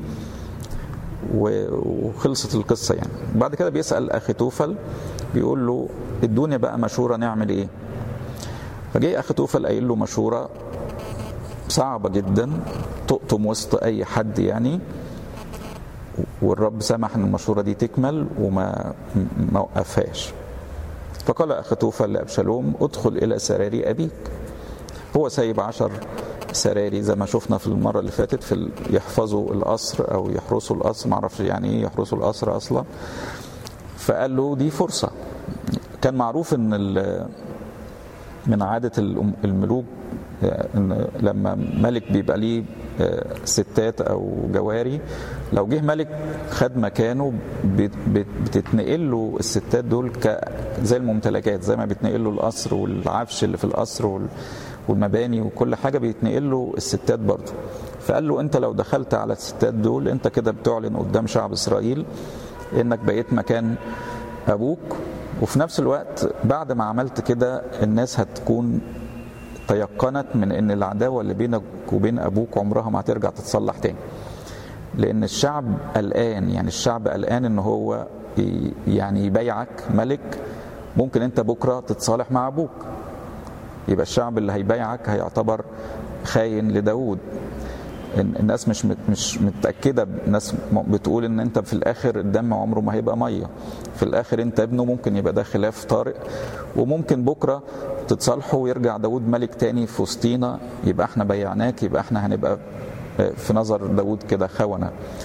وخلصت القصه يعني بعد كده بيسال اخي توفل بيقول له ادوني بقى مشوره نعمل ايه فجاي اخي توفل قايل له مشوره صعبه جدا تقطم وسط اي حد يعني والرب سمح ان المشوره دي تكمل وما ما وقفهاش فقال اخي توفل لابشالوم ادخل الى سراري ابيك هو سايب عشر سراري زي ما شفنا في المره اللي فاتت في يحفظوا القصر او يحرسوا القصر معرفش يعني ايه يحرسوا القصر اصلا فقال له دي فرصه كان معروف ان من عاده الملوك ان لما ملك بيبقى ليه ستات او جواري لو جه ملك خد مكانه بتتنقل له الستات دول زي الممتلكات زي ما بيتنقل له القصر والعفش اللي في القصر والمباني وكل حاجه بيتنقل له الستات برضه فقال له انت لو دخلت على الستات دول انت كده بتعلن قدام شعب اسرائيل انك بقيت مكان ابوك وفي نفس الوقت بعد ما عملت كده الناس هتكون تيقنت من ان العداوه اللي بينك وبين ابوك عمرها ما هترجع تتصلح تاني لان الشعب قلقان يعني الشعب قلقان ان هو يعني يبايعك ملك ممكن انت بكره تتصالح مع ابوك يبقى الشعب اللي هيبايعك هيعتبر خاين لداود الناس مش مش متاكده الناس بتقول ان انت في الاخر الدم عمره ما هيبقى ميه في الاخر انت ابنه ممكن يبقى ده خلاف طارئ وممكن بكره تتصالحوا ويرجع داود ملك تاني في وسطينا يبقى احنا بيعناك يبقى احنا هنبقى في نظر داود كده خونه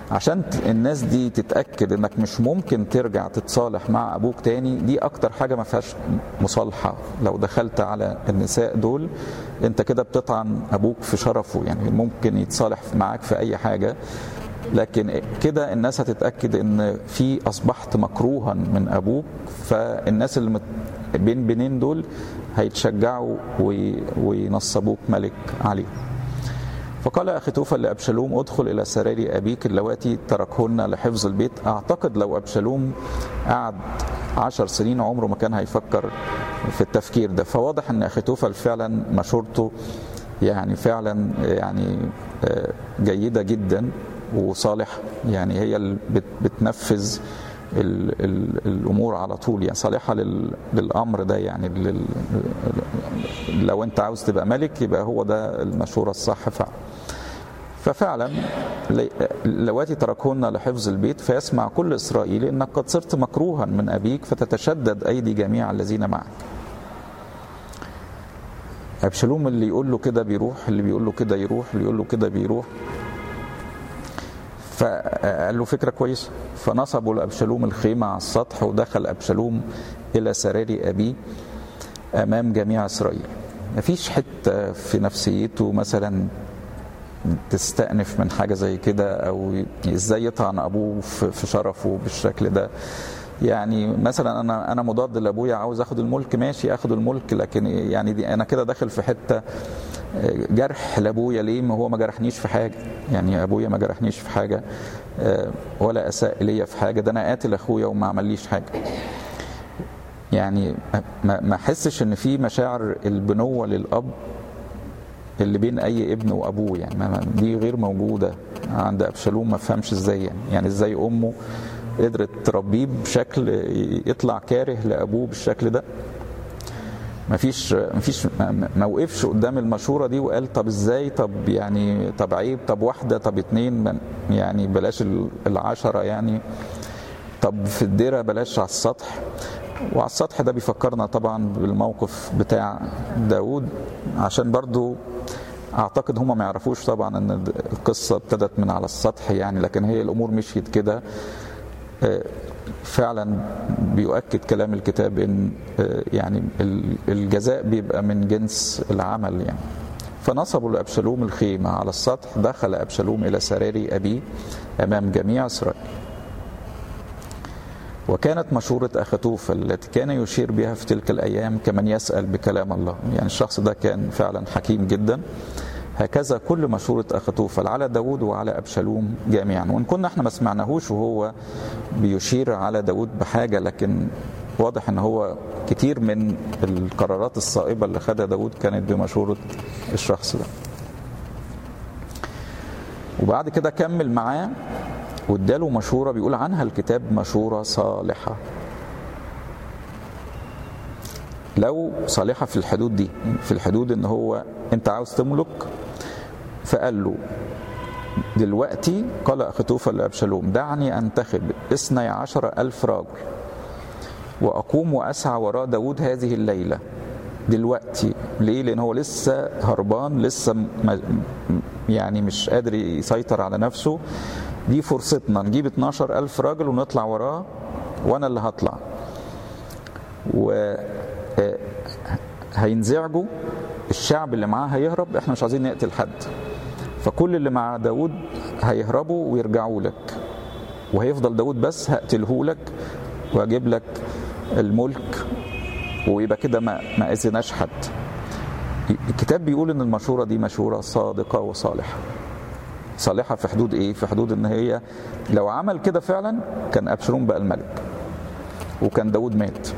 عشان ت- الناس دي تتاكد انك مش ممكن ترجع تتصالح مع ابوك تاني دي اكتر حاجه ما فيهاش مصالحه لو دخلت على النساء دول انت كده بتطعن ابوك في شرفه يعني ممكن يتصالح معاك في اي حاجه لكن كده الناس هتتاكد ان في اصبحت مكروها من ابوك فالناس اللي مت بين بينين دول هيتشجعوا وي- وينصبوك ملك عليهم فقال أخيتوفل لأبشالوم ادخل إلى سراري أبيك اللواتي تركهن لحفظ البيت أعتقد لو أبشالوم قعد عشر سنين عمره ما كان هيفكر في التفكير ده فواضح أن أخيتوفل فعلا مشورته يعني فعلا يعني آه، جيدة جدا وصالح يعني هي اللي بت- بتنفذ ال ال الامور على طول يعني صالحه لل للامر ده يعني لل لو انت عاوز تبقى ملك يبقى هو ده المشوره الصح فعلا ففعلا لي- لواتي تركهن لحفظ البيت فيسمع كل اسرائيل انك قد صرت مكروها من ابيك فتتشدد ايدي جميع الذين معك ابشالوم اللي يقول له كده بيروح اللي بيقول له كده يروح اللي يقول له كده بيروح فقال له فكره كويسه فنصبوا لابشالوم الخيمه على السطح ودخل ابشالوم الى سراري ابيه امام جميع اسرائيل مفيش حته في نفسيته مثلا تستأنف من حاجه زي كده او ازاي يطعن ابوه في في شرفه بالشكل ده يعني مثلا انا انا مضاد لابويا عاوز اخد الملك ماشي اخد الملك لكن يعني دي انا كده داخل في حته جرح لابويا ليه ما هو ما جرحنيش في حاجه يعني ابويا ما جرحنيش في حاجه آه، ولا اساء ليا في حاجه ده انا قاتل اخويا وما عمليش حاجه يعني ما ما احسش ان في مشاعر البنوه للاب اللي بين اي ابن وابوه يعني ما- ما- دي غير موجوده عند ابشالوم ما فهمش ازاي يعني يعني ازاي امه قدرت تربيه بشكل يطلع كاره لابوه بالشكل ده ما فيش ما فيش ما- ما وقفش قدام المشوره دي وقال طب ازاي طب يعني طب عيب طب واحده طب اتنين ما- يعني بلاش ال- العشره يعني طب في الديره بلاش على السطح وعلى السطح ده بيفكرنا طبعا بالموقف بتاع داود عشان برضو اعتقد هم ما يعرفوش طبعا ان القصه ابتدت من على السطح يعني لكن هي الامور مشيت كده آه، فعلا بيؤكد كلام الكتاب ان آه، يعني ال- الجزاء بيبقى من جنس العمل يعني فنصبوا لابشالوم الخيمه على السطح دخل ابشالوم الى سراري ابيه امام جميع اسرائيل وكانت مشورة أخطوفل التي كان يشير بها في تلك الأيام كمن يسأل بكلام الله يعني الشخص ده كان فعلا حكيم جدا هكذا كل مشورة أخطوفل على داود وعلى أبشالوم جميعا وإن كنا احنا ما سمعناهوش وهو بيشير على داود بحاجة لكن واضح ان هو كتير من القرارات الصائبة اللي خدها داود كانت بمشورة الشخص ده وبعد كده كمل معاه واداله مشوره بيقول عنها الكتاب مشوره صالحه لو صالحه في الحدود دي في الحدود ان هو انت عاوز تملك فقال له دلوقتي قال أخطوفل لأبشالوم دعني أنتخب اثني عشر ألف راجل وأقوم وأسعى وراء داود هذه الليلة دلوقتي ليه لأن هو لسه هربان لسه م- يعني مش قادر يسيطر على نفسه دي فرصتنا نجيب 12 ألف راجل ونطلع وراه وأنا اللي هطلع و آه، هينزعجوا الشعب اللي معاه هيهرب احنا مش عايزين نقتل حد فكل اللي مع داود هيهربوا ويرجعوا لك وهيفضل داود بس هقتله لك واجيب لك الملك ويبقى كده ما ما اذناش حد الكتاب بيقول ان المشوره دي مشوره صادقه وصالحه صالحه في حدود ايه في حدود ان هي لو عمل كده فعلا كان ابشالوم بقى الملك وكان داود مات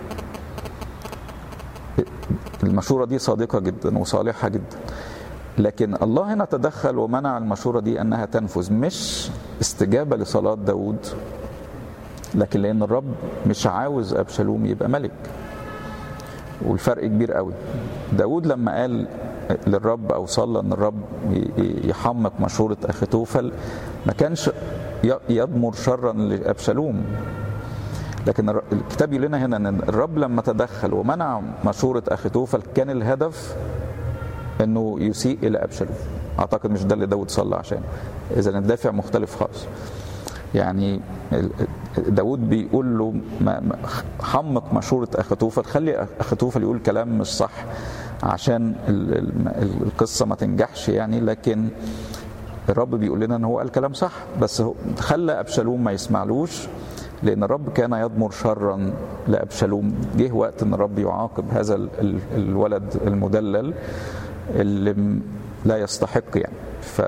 المشوره دي صادقه جدا وصالحه جدا لكن الله هنا تدخل ومنع المشوره دي انها تنفذ مش استجابه لصلاه داود لكن لان الرب مش عاوز ابشالوم يبقى ملك والفرق كبير قوي داود لما قال للرب او صلى ان الرب يحمق مشوره اخيتوفل ما كانش يضمر شرا لابشالوم لكن الكتاب يقول لنا هنا ان الرب لما تدخل ومنع مشوره اخيتوفل كان الهدف انه يسيء الى ابشالوم اعتقد مش ده اللي داود صلى عشان اذا الدافع مختلف خالص يعني ال- داود بيقول له ما ما- حمق مشورة أخطوفل خلي أخطوفل يقول كلام مش صح عشان ال- ال- القصة ما تنجحش يعني لكن الرب بيقول لنا ان هو قال كلام صح بس هو خلى ابشالوم ما يسمعلوش لان الرب كان يضمر شرا لابشالوم جه وقت ان الرب يعاقب هذا ال- ال- الولد المدلل اللي م- لا يستحق يعني ف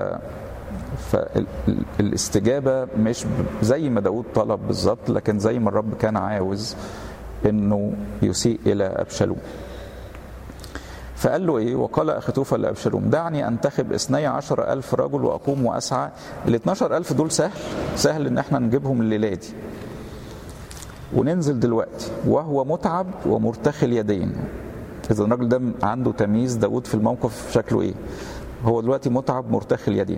فالاستجابه مش ب- زي ما داود طلب بالظبط لكن زي ما الرب كان عاوز انه يسيء الى ابشالوم فقال له ايه وقال اخيتوفل لابشالوم دعني انتخب اثني عشر الف رجل واقوم واسعى ال 12 الف دول سهل سهل ان احنا نجيبهم الليله دي وننزل دلوقتي وهو متعب ومرتخي اليدين اذا الراجل ده عنده تمييز داود في الموقف شكله ايه هو دلوقتي متعب مرتخي اليدين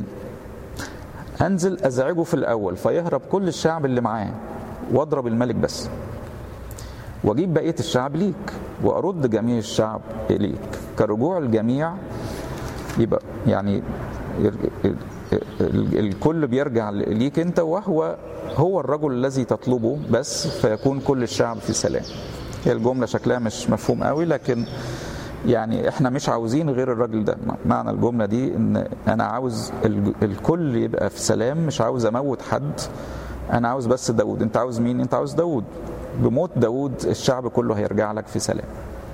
انزل ازعجه في الاول فيهرب كل الشعب اللي معاه واضرب الملك بس واجيب بقيه الشعب ليك وارد جميع الشعب اليك كرجوع الجميع يبقى يعني ال- ال- ال- الكل بيرجع ليك انت وهو هو الرجل الذي تطلبه بس فيكون كل الشعب في سلام هي الجمله شكلها مش مفهوم قوي لكن يعني احنا مش عاوزين غير الراجل ده معنى الجمله دي ان انا عاوز ال- الكل يبقى في سلام مش عاوز اموت حد انا عاوز بس داود انت عاوز مين انت عاوز داود بموت داود الشعب كله هيرجع لك في سلام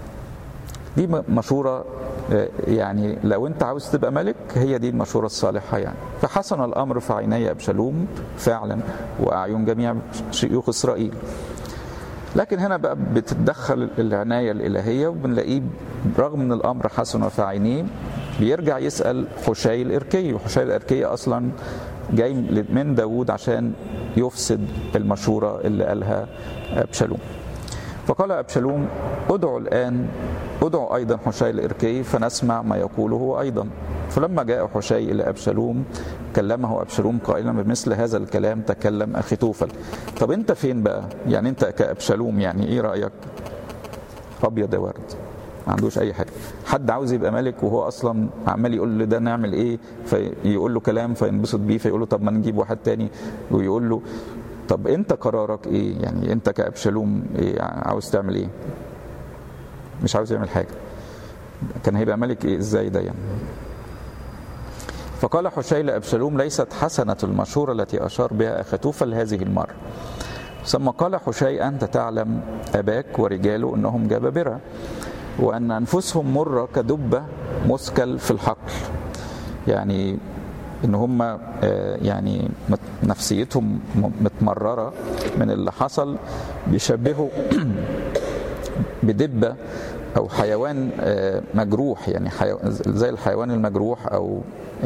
دي م- مشورة آه، يعني لو انت عاوز تبقى ملك هي دي المشورة الصالحة يعني فحسن الأمر في عيني أبشالوم فعلا وأعين جميع شيوخ إسرائيل لكن هنا بقى بتتدخل العناية الإلهية وبنلاقيه رغم من الأمر حسن في عينيه بيرجع يسأل حشي الإركي وحشي الإركي أصلا جاي من داود عشان يفسد المشورة اللي قالها أبشالوم فقال أبشالوم ادعوا الآن ادعوا أيضا حشي الإركي فنسمع ما يقوله هو أيضا فلما جاء حشي إلى أبشالوم كلمه أبشالوم قائلا بمثل هذا الكلام تكلم أخي توفل طب أنت فين بقى يعني أنت كأبشالوم يعني إيه رأيك أبيض يا ورد ما عندوش اي حاجه حد عاوز يبقى ملك وهو اصلا عمال يقول له ده نعمل ايه فيقول له كلام فينبسط بيه فيقول له طب ما نجيب واحد تاني ويقول له طب انت قرارك ايه يعني انت كابشالوم إيه عاوز تعمل ايه مش عاوز يعمل حاجه كان هيبقى ملك ايه ازاي ده يعني فقال حشي لابشالوم ليست حسنه المشوره التي اشار بها اخاتوفل هذه المره ثم قال حشي انت تعلم اباك ورجاله انهم جبابره وان انفسهم مره كدبه مثكل في الحقل يعني ان هم يعني نفسيتهم متمرره من اللي حصل بيشبهوا بدبه او حيوان مجروح يعني زي الحيوان المجروح او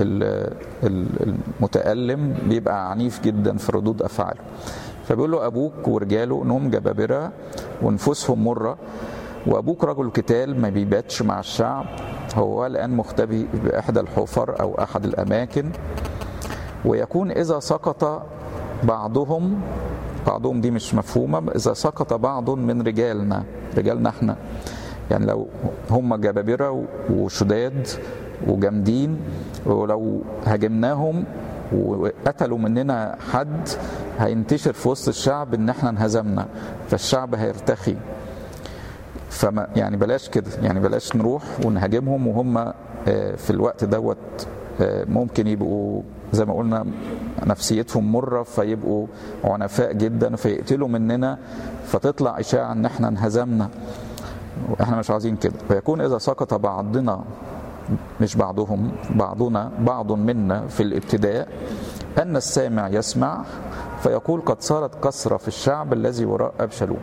المتألم بيبقى عنيف جدا في ردود افعاله فبيقول له ابوك ورجاله انهم جبابره ونفوسهم مره وابوك رجل قتال ما بيباتش مع الشعب هو الان مختبي باحدى الحفر او احد الاماكن ويكون اذا سقط بعضهم بعضهم دي مش مفهومه اذا سقط بعض من رجالنا رجالنا احنا يعني لو هم جبابره وشداد وجامدين ولو هاجمناهم وقتلوا مننا حد هينتشر في وسط الشعب ان احنا انهزمنا فالشعب هيرتخي فما يعني بلاش كده يعني بلاش نروح ونهاجمهم وهم في الوقت دوت ممكن يبقوا زي ما قلنا نفسيتهم مرة فيبقوا عنفاء جدا فيقتلوا مننا فتطلع إشاعة إن إحنا انهزمنا احنا مش عايزين كده فيكون إذا سقط بعضنا مش بعضهم بعضنا بعض منا في الابتداء أن السامع يسمع فيقول قد صارت كسرة في الشعب الذي وراء أبشالوم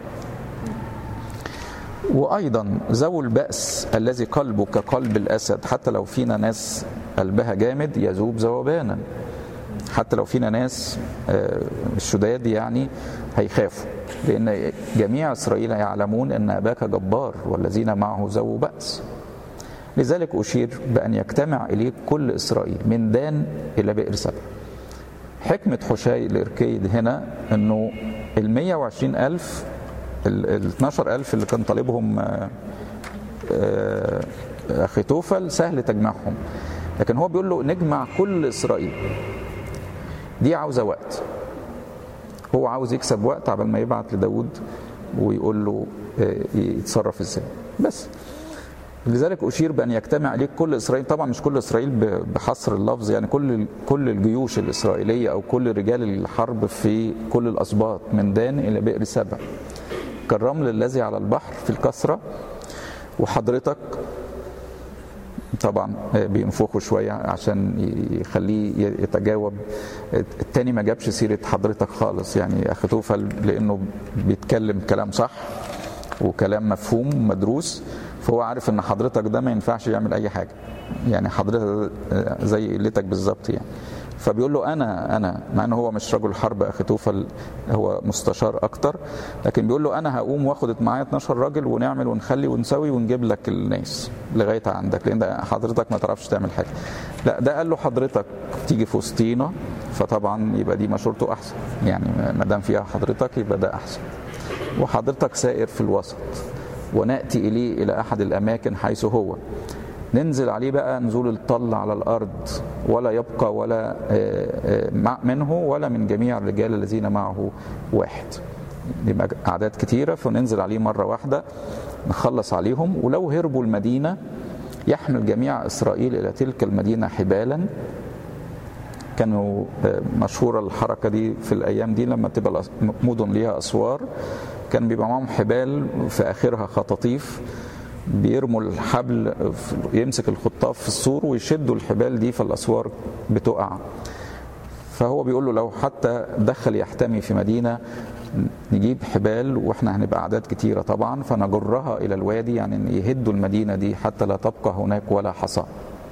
وأيضا ذو البأس الذي قلبه كقلب الأسد حتى لو فينا ناس قلبها جامد يذوب ذوبانا حتى لو فينا ناس الشداد يعني هيخافوا لأن جميع إسرائيل يعلمون أن أباك جبار والذين معه ذو بأس لذلك أشير بأن يجتمع إليك كل إسرائيل من دان إلى بئر سبع حكمة حشاي الإركيد هنا أنه ال 120 ألف ال 12 ألف اللي كان طالبهم أخي توفل سهل تجمعهم لكن هو بيقول له نجمع كل اسرائيل دي عاوزه وقت هو عاوز يكسب وقت عبال ما يبعت لداود ويقول له آه، يتصرف ازاي بس لذلك اشير بان يجتمع اليك كل اسرائيل طبعا مش كل اسرائيل ب- بحصر اللفظ يعني كل كل الجيوش الاسرائيليه او كل رجال الحرب في كل الاسباط من دان الى بئر سبع كالرمل الذي على البحر في الكثره وحضرتك طبعا بينفخوا شويه عشان يخليه يتجاوب التاني ما جابش سيره حضرتك خالص يعني اخي توفل لانه بيتكلم كلام صح وكلام مفهوم مدروس فهو عارف ان حضرتك ده ما ينفعش يعمل اي حاجه يعني حضرتك زي قلتك بالظبط يعني فبيقول له انا انا مع انه هو مش رجل حرب اخي توفل هو مستشار اكتر لكن بيقول له انا هقوم واخد معايا 12 راجل ونعمل ونخلي ونسوي ونجيب لك الناس لغايه عندك لان ده حضرتك ما تعرفش تعمل حاجه لا ده قال له حضرتك تيجي في وسطينا فطبعا يبقى دي مشورته احسن يعني ما دام فيها حضرتك يبقى ده احسن وحضرتك سائر في الوسط وناتي اليه الى احد الاماكن حيث هو ننزل عليه بقى نزول الطل على الارض ولا يبقى ولا منه ولا من جميع الرجال الذين معه واحد يبقى اعداد كتيره فننزل عليه مره واحده نخلص عليهم ولو هربوا المدينه يحمل جميع اسرائيل الى تلك المدينه حبالا كانوا مشهوره الحركه دي في الايام دي لما تبقى مدن ليها اسوار كان بيبقى معاهم حبال في اخرها خطاطيف بيرموا الحبل يمسك الخطاف في السور ويشدوا الحبال دي فالاسوار بتقع فهو بيقول له لو حتى دخل يحتمي في مدينه نجيب حبال واحنا هنبقى اعداد كتيره طبعا فنجرها الى الوادي يعني يهدوا المدينه دي حتى لا تبقى هناك ولا حصى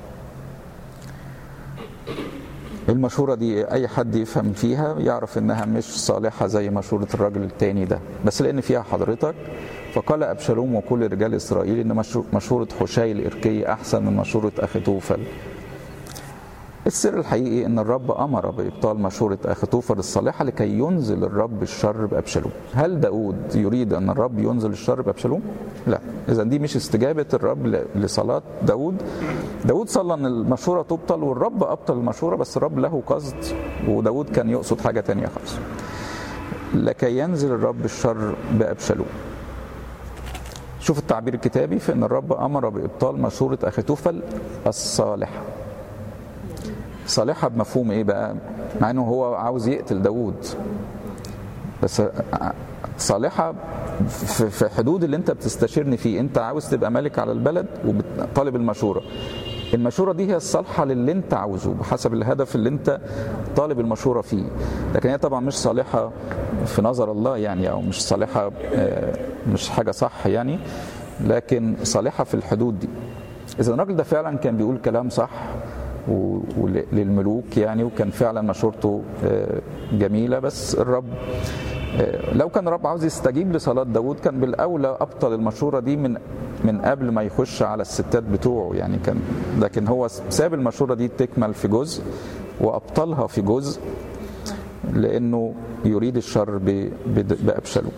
المشورة دي أي حد يفهم فيها يعرف إنها مش صالحة زي مشورة الراجل التاني ده بس لأن فيها حضرتك فقال أبشالوم وكل رجال إسرائيل إن مشورة حشي الإركي أحسن من مشورة أخي توفل السر الحقيقي ان الرب امر بابطال مشوره اخيتوفل الصالحه لكي ينزل الرب الشر بابشالوم هل داود يريد ان الرب ينزل الشر بابشالوم لا اذا دي مش استجابه الرب لصلاه داود داود صلى ان المشوره تبطل والرب ابطل المشوره بس الرب له قصد وداود كان يقصد حاجه تانية خالص لكي ينزل الرب الشر بابشالوم شوف التعبير الكتابي في ان الرب امر بابطال مشوره اخيتوفل الصالحه صالحة بمفهوم ايه بقى مع انه هو عاوز يقتل داود بس صالحة في حدود اللي انت بتستشيرني فيه انت عاوز تبقى ملك على البلد وطالب المشورة المشورة دي هي الصالحة للي انت عاوزه بحسب الهدف اللي انت طالب المشورة فيه لكن هي طبعا مش صالحة في نظر الله يعني او مش صالحة مش حاجة صح يعني لكن صالحة في الحدود دي اذا الراجل ده فعلا كان بيقول كلام صح وللملوك يعني وكان فعلا مشورته جميله بس الرب لو كان الرب عاوز يستجيب لصلاه داود كان بالاولى ابطل المشوره دي من من قبل ما يخش على الستات بتوعه يعني كان لكن هو ساب المشوره دي تكمل في جزء وابطلها في جزء لانه يريد الشر بابشالوم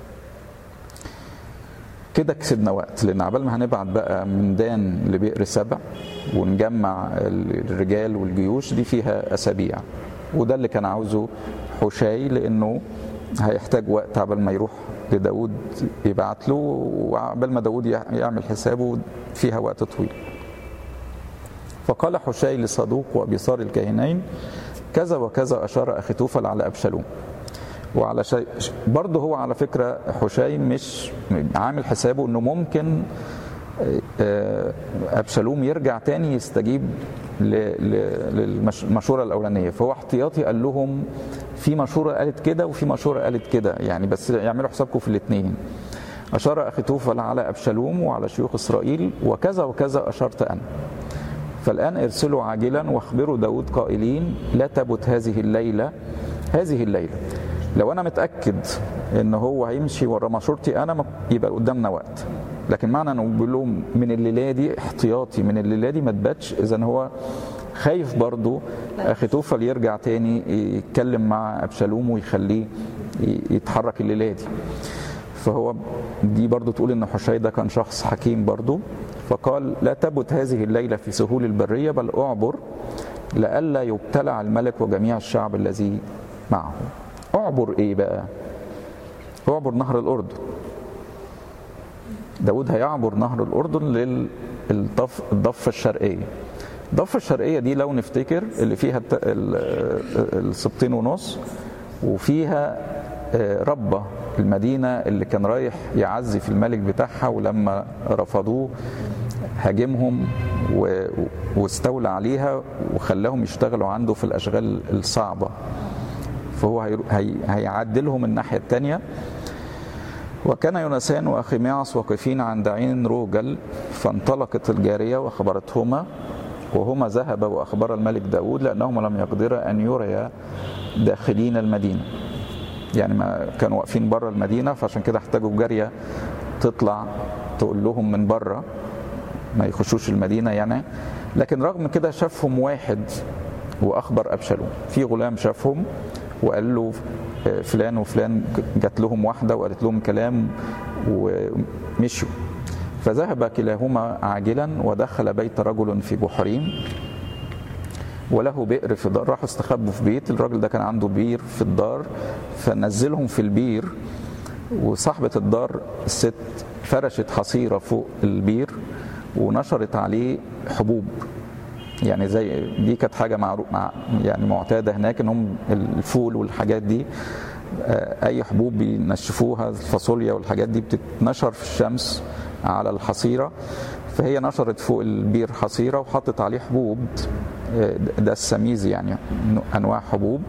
كده كسبنا وقت لان عبال ما هنبعت بقى من دان لبئر سبع ونجمع الرجال والجيوش دي فيها اسابيع وده اللي كان عاوزه حشاي لانه هيحتاج وقت عبال ما يروح لداود يبعت له وعبال ما داود يعمل حسابه فيها وقت طويل فقال حشاي لصدوق وابيصار الكاهنين كذا وكذا اشار اخيتوفل على ابشالوم وعلى شيء برضه هو على فكره حشاي مش عامل حسابه انه ممكن ابشالوم يرجع تاني يستجيب للمشوره الاولانيه فهو احتياطي قال لهم في مشوره قالت كده وفي مشوره قالت كده يعني بس يعملوا حسابكم في الاثنين اشار اخيتوفل على ابشالوم وعلى شيوخ اسرائيل وكذا وكذا اشرت انا فالان ارسلوا عاجلا واخبروا داود قائلين لا تبت هذه الليله هذه الليله لو انا متاكد ان هو هيمشي ورا مشورتي انا يبقى قدامنا وقت لكن معنى انه بيقول لهم من الليله دي احتياطي من الليله دي ما تباتش اذا هو خايف برضه اخي توفل يرجع تاني يتكلم مع ابشالوم ويخليه يتحرك الليله دي فهو دي برضو تقول ان حشي ده كان شخص حكيم برضو فقال لا تبت هذه الليلة في سهول البرية بل اعبر لئلا يبتلع الملك وجميع الشعب الذي معه اعبر ايه بقى اعبر نهر الاردن داود هيعبر نهر الاردن للضفه الضفه الشرقيه الضفه الشرقيه دي لو نفتكر اللي فيها الت- ال- السبطين ونص وفيها آه، ربة المدينة اللي كان رايح يعزي في الملك بتاعها ولما رفضوه هاجمهم و- واستولى عليها وخلاهم يشتغلوا عنده في الأشغال الصعبة فهو هي- هي- هيعدلهم الناحية التانية وكان يونسان واخي معص واقفين عند عين روجل فانطلقت الجاريه واخبرتهما وهما ذهبا واخبر الملك داود لانهما لم يقدرا ان يريا داخلين المدينه يعني ما كانوا واقفين بره المدينه فعشان كده احتاجوا جاريه تطلع تقول لهم من بره ما يخشوش المدينه يعني لكن رغم كده شافهم واحد واخبر ابشالوم في غلام شافهم وقال له آه، فلان وفلان جات لهم واحده وقالت لهم كلام ومشوا فذهب كلاهما عاجلا ودخل بيت رجل في بحرين وله بئر في الدار راحوا استخبوا في بيت الراجل ده كان عنده بير في الدار فنزلهم في البير وصاحبة الدار الست فرشت حصيرة فوق البير ونشرت عليه حبوب يعني زي دي كانت حاجة معروف مع يعني معتادة هناك ان هم الفول والحاجات دي آه، اي حبوب بينشفوها الفاصوليا والحاجات دي بتتنشر في الشمس على الحصيرة فهي نشرت فوق البير حصيرة وحطت عليه حبوب آه، ده السميز يعني انواع حبوب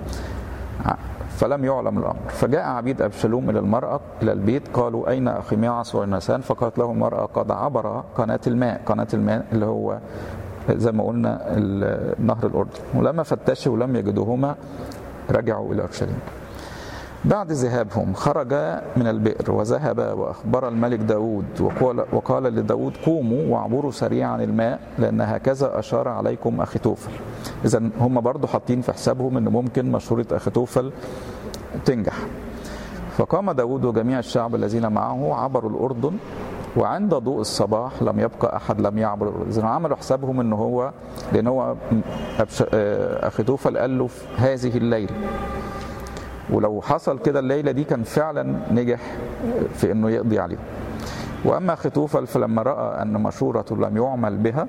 فلم يعلم الامر فجاء عبيد ابشالوم الى المراه الى البيت قالوا اين اخي معص ونسان فقالت له المراه قد عبر قناه الماء قناه الماء اللي هو زي ما قلنا ال- نهر الاردن ولما فتشوا ولم يجدوهما رجعوا الى اورشليم بعد ذهابهم خرج من البئر وذهب وأخبر الملك داود وقال, وقال لداود قوموا واعبروا سريعا الماء لأن هكذا أشار عليكم أخيتوفل إذا هم برضو حاطين في حسابهم أن ممكن مشورة أخيتوفل تنجح فقام داود وجميع الشعب الذين معه عبروا الأردن وعند ضوء الصباح لم يبقى أحد لم يعبر الأردن إذا عملوا حسابهم أن هو لأن هو أبش- آه، أخيتوفل قال له في هذه الليلة ولو حصل كده الليله دي كان فعلا نجح في انه يقضي عليهم واما خطوفل فلما راى ان مشورته لم يعمل بها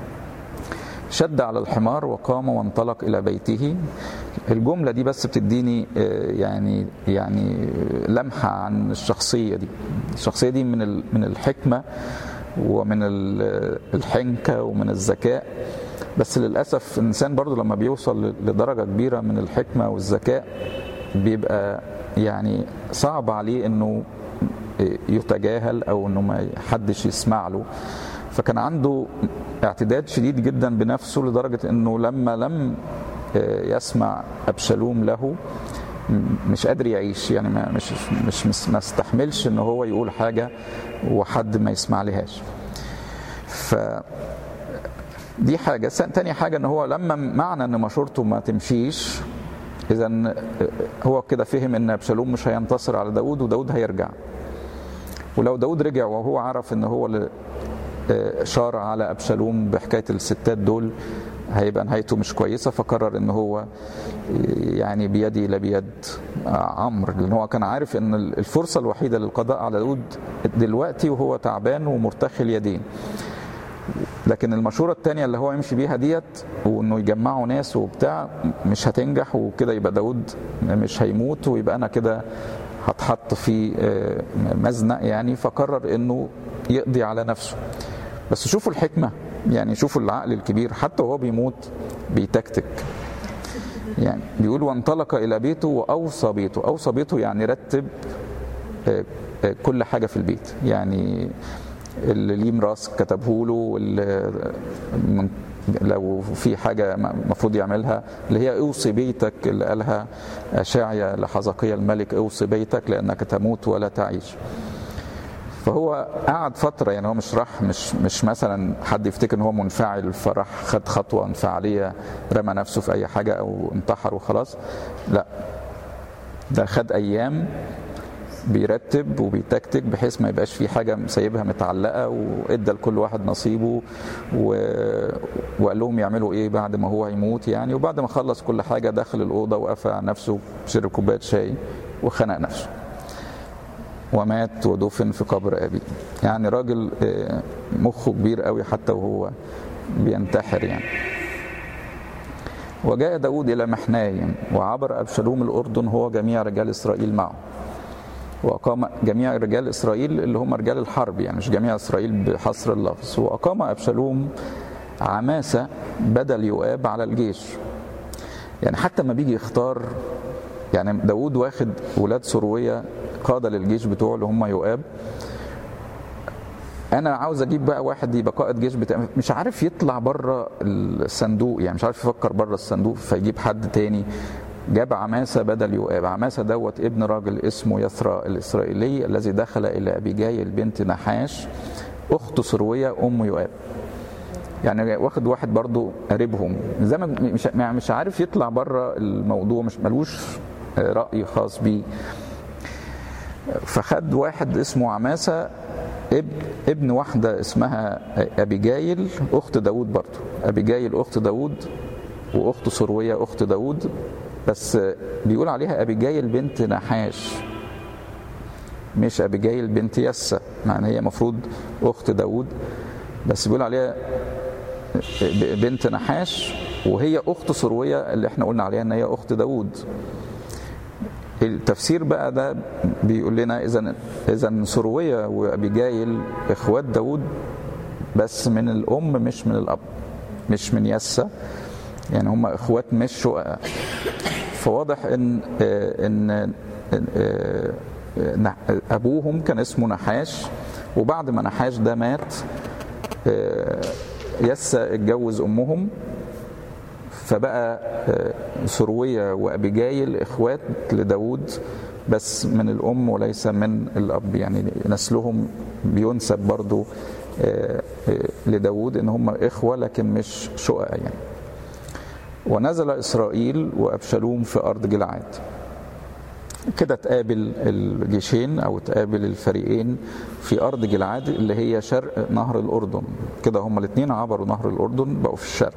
شد على الحمار وقام وانطلق الى بيته الجمله دي بس بتديني آه، يعني يعني لمحه عن الشخصيه دي الشخصيه دي من ال- من الحكمه ومن ال- الحنكه ومن الذكاء بس للاسف الانسان برضو لما بيوصل لدرجه كبيره من الحكمه والذكاء بيبقى يعني صعب عليه انه يتجاهل او انه ما حدش يسمع له فكان عنده اعتداد شديد جدا بنفسه لدرجه انه لما لم يسمع ابشالوم له مش قادر يعيش يعني ما مش مش مش- ما استحملش ان هو يقول حاجه وحد ما يسمع لهاش ف دي حاجة س- تاني حاجة ان هو لما معنى ان مشورته ما تمشيش اذا هو كده فهم ان ابشالوم مش هينتصر على داود وداود هيرجع ولو داود رجع وهو عرف ان هو اللي آه، شار على ابشالوم بحكايه الستات دول هيبقى نهايته مش كويسه فقرر ان هو يعني بيدي الى بيد آه، عمرو لان هو كان عارف ان الفرصه الوحيده للقضاء على داود دلوقتي وهو تعبان ومرتخي اليدين لكن المشوره الثانيه اللي هو يمشي بيها ديت وانه يجمعوا ناس وبتاع مش هتنجح وكده يبقى داود مش هيموت ويبقى انا كده هتحط في آه، مزنق يعني فقرر انه يقضي على نفسه بس شوفوا الحكمه يعني شوفوا العقل الكبير حتى وهو بيموت بيتكتك يعني بيقول وانطلق الى بيته واوصى بيته اوصى بيته يعني رتب آه، آه، كل حاجه في البيت يعني اللي ليه ميراث كتبه له واللي من- لو في حاجه المفروض يعملها اللي هي اوصي بيتك اللي قالها اشعيا لحزقيا الملك اوصي بيتك لانك تموت ولا تعيش فهو قعد فتره يعني هو مش راح مش مش مثلا حد يفتكر ان هو منفعل فراح خد خطوه انفعاليه رمى نفسه في اي حاجه او انتحر وخلاص لا ده خد ايام بيرتب وبيتكتك بحيث ما يبقاش في حاجه سايبها متعلقه وادى لكل واحد نصيبه و... وقال لهم يعملوا ايه بعد ما هو هيموت يعني وبعد ما خلص كل حاجه دخل الاوضه وقفل على نفسه شرب كوبايه شاي وخنق نفسه ومات ودفن في قبر ابيه يعني راجل آه، مخه كبير قوي حتى وهو بينتحر يعني وجاء داود إلى محنايم وعبر أبشالوم الأردن هو جميع رجال إسرائيل معه وأقام جميع رجال إسرائيل اللي هم رجال الحرب يعني مش جميع إسرائيل بحصر اللفظ وأقام أبشالوم عماسة بدل يؤاب على الجيش يعني حتى ما بيجي يختار يعني داود واخد ولاد سروية قادة للجيش بتوعه اللي هم يؤاب انا عاوز اجيب بقى واحد يبقى قائد جيش بتاع مش عارف يطلع بره الصندوق يعني مش عارف يفكر بره الصندوق فيجيب حد تاني جاب عماسة بدل يؤاب عماسة دوت ابن راجل اسمه يثرى الإسرائيلي الذي دخل إلى أبيجايل بنت نحاش أخت سروية أم يؤاب يعني واخد واحد برضو قريبهم زي ما مش مش عارف يطلع بره الموضوع مش ملوش رأي خاص بيه فخد واحد اسمه عماسة ابن ابن واحدة اسمها أبيجايل أخت داود برضو أبيجايل أخت داود وأخت سروية أخت داود بس بيقول عليها أبيجايل بنت نحاش مش أبيجايل بنت يسة مع إن هي مفروض أخت داود بس بيقول عليها بنت نحاش وهي أخت سروية اللي احنا قلنا عليها إن هي أخت داود التفسير بقى ده بيقول لنا اذا اذا سرويه وابيجايل اخوات داود بس من الام مش من الاب مش من يسة يعني هم اخوات مش شقق فواضح ان ان ابوهم كان اسمه نحاش وبعد ما نحاش ده مات يسة اتجوز امهم فبقى سروية وأبيجايل إخوات لداود بس من الأم وليس من الأب يعني نسلهم بينسب برضو لداود إن هم إخوة لكن مش شقق يعني ونزل إسرائيل وأبشالوم في أرض جلعاد كده تقابل الجيشين او تقابل الفريقين في ارض جلعاد اللي هي شرق نهر الاردن كده هما الاثنين عبروا نهر الاردن بقوا في الشرق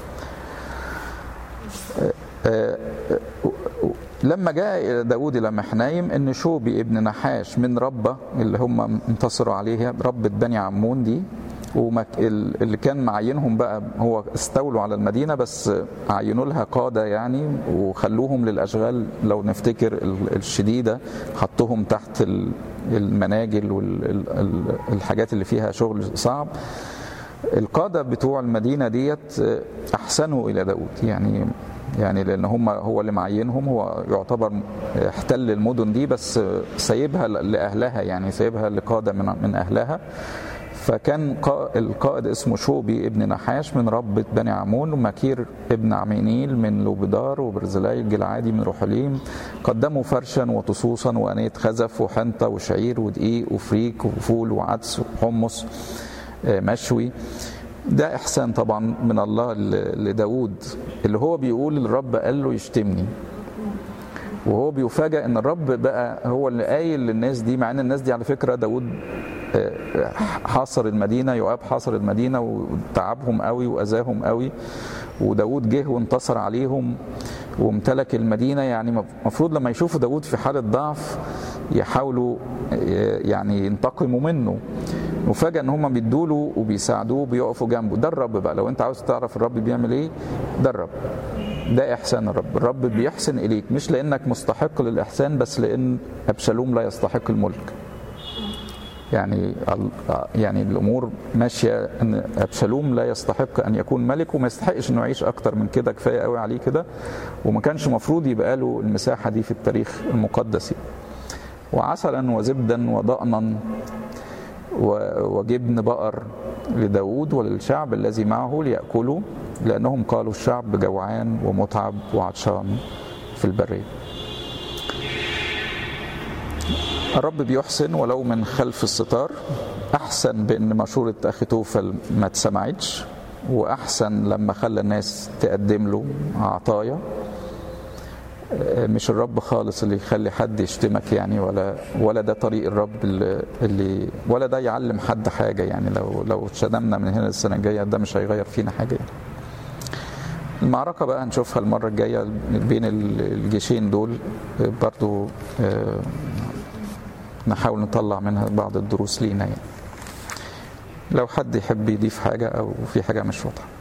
لما جاء داود إلى محنايم إن شوبي ابن نحاش من ربة اللي هم انتصروا عليها ربة بني عمون دي اللي كان معينهم بقى هو استولوا على المدينة بس عينوا لها قادة يعني وخلوهم للأشغال لو نفتكر الشديدة حطوهم تحت المناجل والحاجات اللي فيها شغل صعب القادة بتوع المدينة ديت أحسنوا إلى داود يعني يعني لان هم هو اللي معينهم هو يعتبر احتل المدن دي بس سايبها لاهلها يعني سايبها لقاده من من اهلها فكان القائد اسمه شوبي ابن نحاش من ربة بني عمون ومكير ابن عمينيل من لوبدار وبرزلاي الجلعادي من روحليم قدموا فرشا وطصوصا وأنية خزف وحنطة وشعير ودقيق وفريك وفول وعدس وحمص مشوي ده إحسان طبعا من الله لداود اللي هو بيقول الرب قال له يشتمني وهو بيفاجأ ان الرب بقى هو اللي قايل للناس دي مع ان الناس دي على فكره داود حاصر المدينه يؤاب حاصر المدينه وتعبهم قوي واذاهم قوي وداود جه وانتصر عليهم وامتلك المدينه يعني المفروض لما يشوفوا داود في حاله ضعف يحاولوا يعني ينتقموا منه وفجأة ان هم بيدوا له وبيساعدوه وبيقفوا جنبه ده الرب بقى لو انت عاوز تعرف الرب بيعمل ايه ده الرب ده احسان الرب الرب بيحسن اليك مش لانك مستحق للاحسان بس لان ابشالوم لا يستحق الملك يعني يعني الامور ماشيه ان ابشالوم لا يستحق ان يكون ملك وما يستحقش انه يعيش اكتر من كده كفايه قوي عليه كده وما كانش مفروض يبقى له المساحه دي في التاريخ المقدس وعسلا وزبدا وضأنا وجبن بقر لداود وللشعب الذي معه ليأكلوا لأنهم قالوا الشعب جوعان ومتعب وعطشان في البرية الرب بيحسن ولو من خلف الستار أحسن بأن مشورة أخي توفل ما اتسمعتش وأحسن لما خلى الناس تقدم له عطايا مش الرب خالص اللي يخلي حد يشتمك يعني ولا ولا ده طريق الرب اللي, اللي ولا ده يعلم حد حاجه يعني لو لو اتشتمنا من هنا السنه الجايه ده مش هيغير فينا حاجه يعني. المعركه بقى هنشوفها المره الجايه بين الجيشين دول برضو نحاول نطلع منها بعض الدروس لينا يعني لو حد يحب يضيف حاجه او في حاجه مش واضحه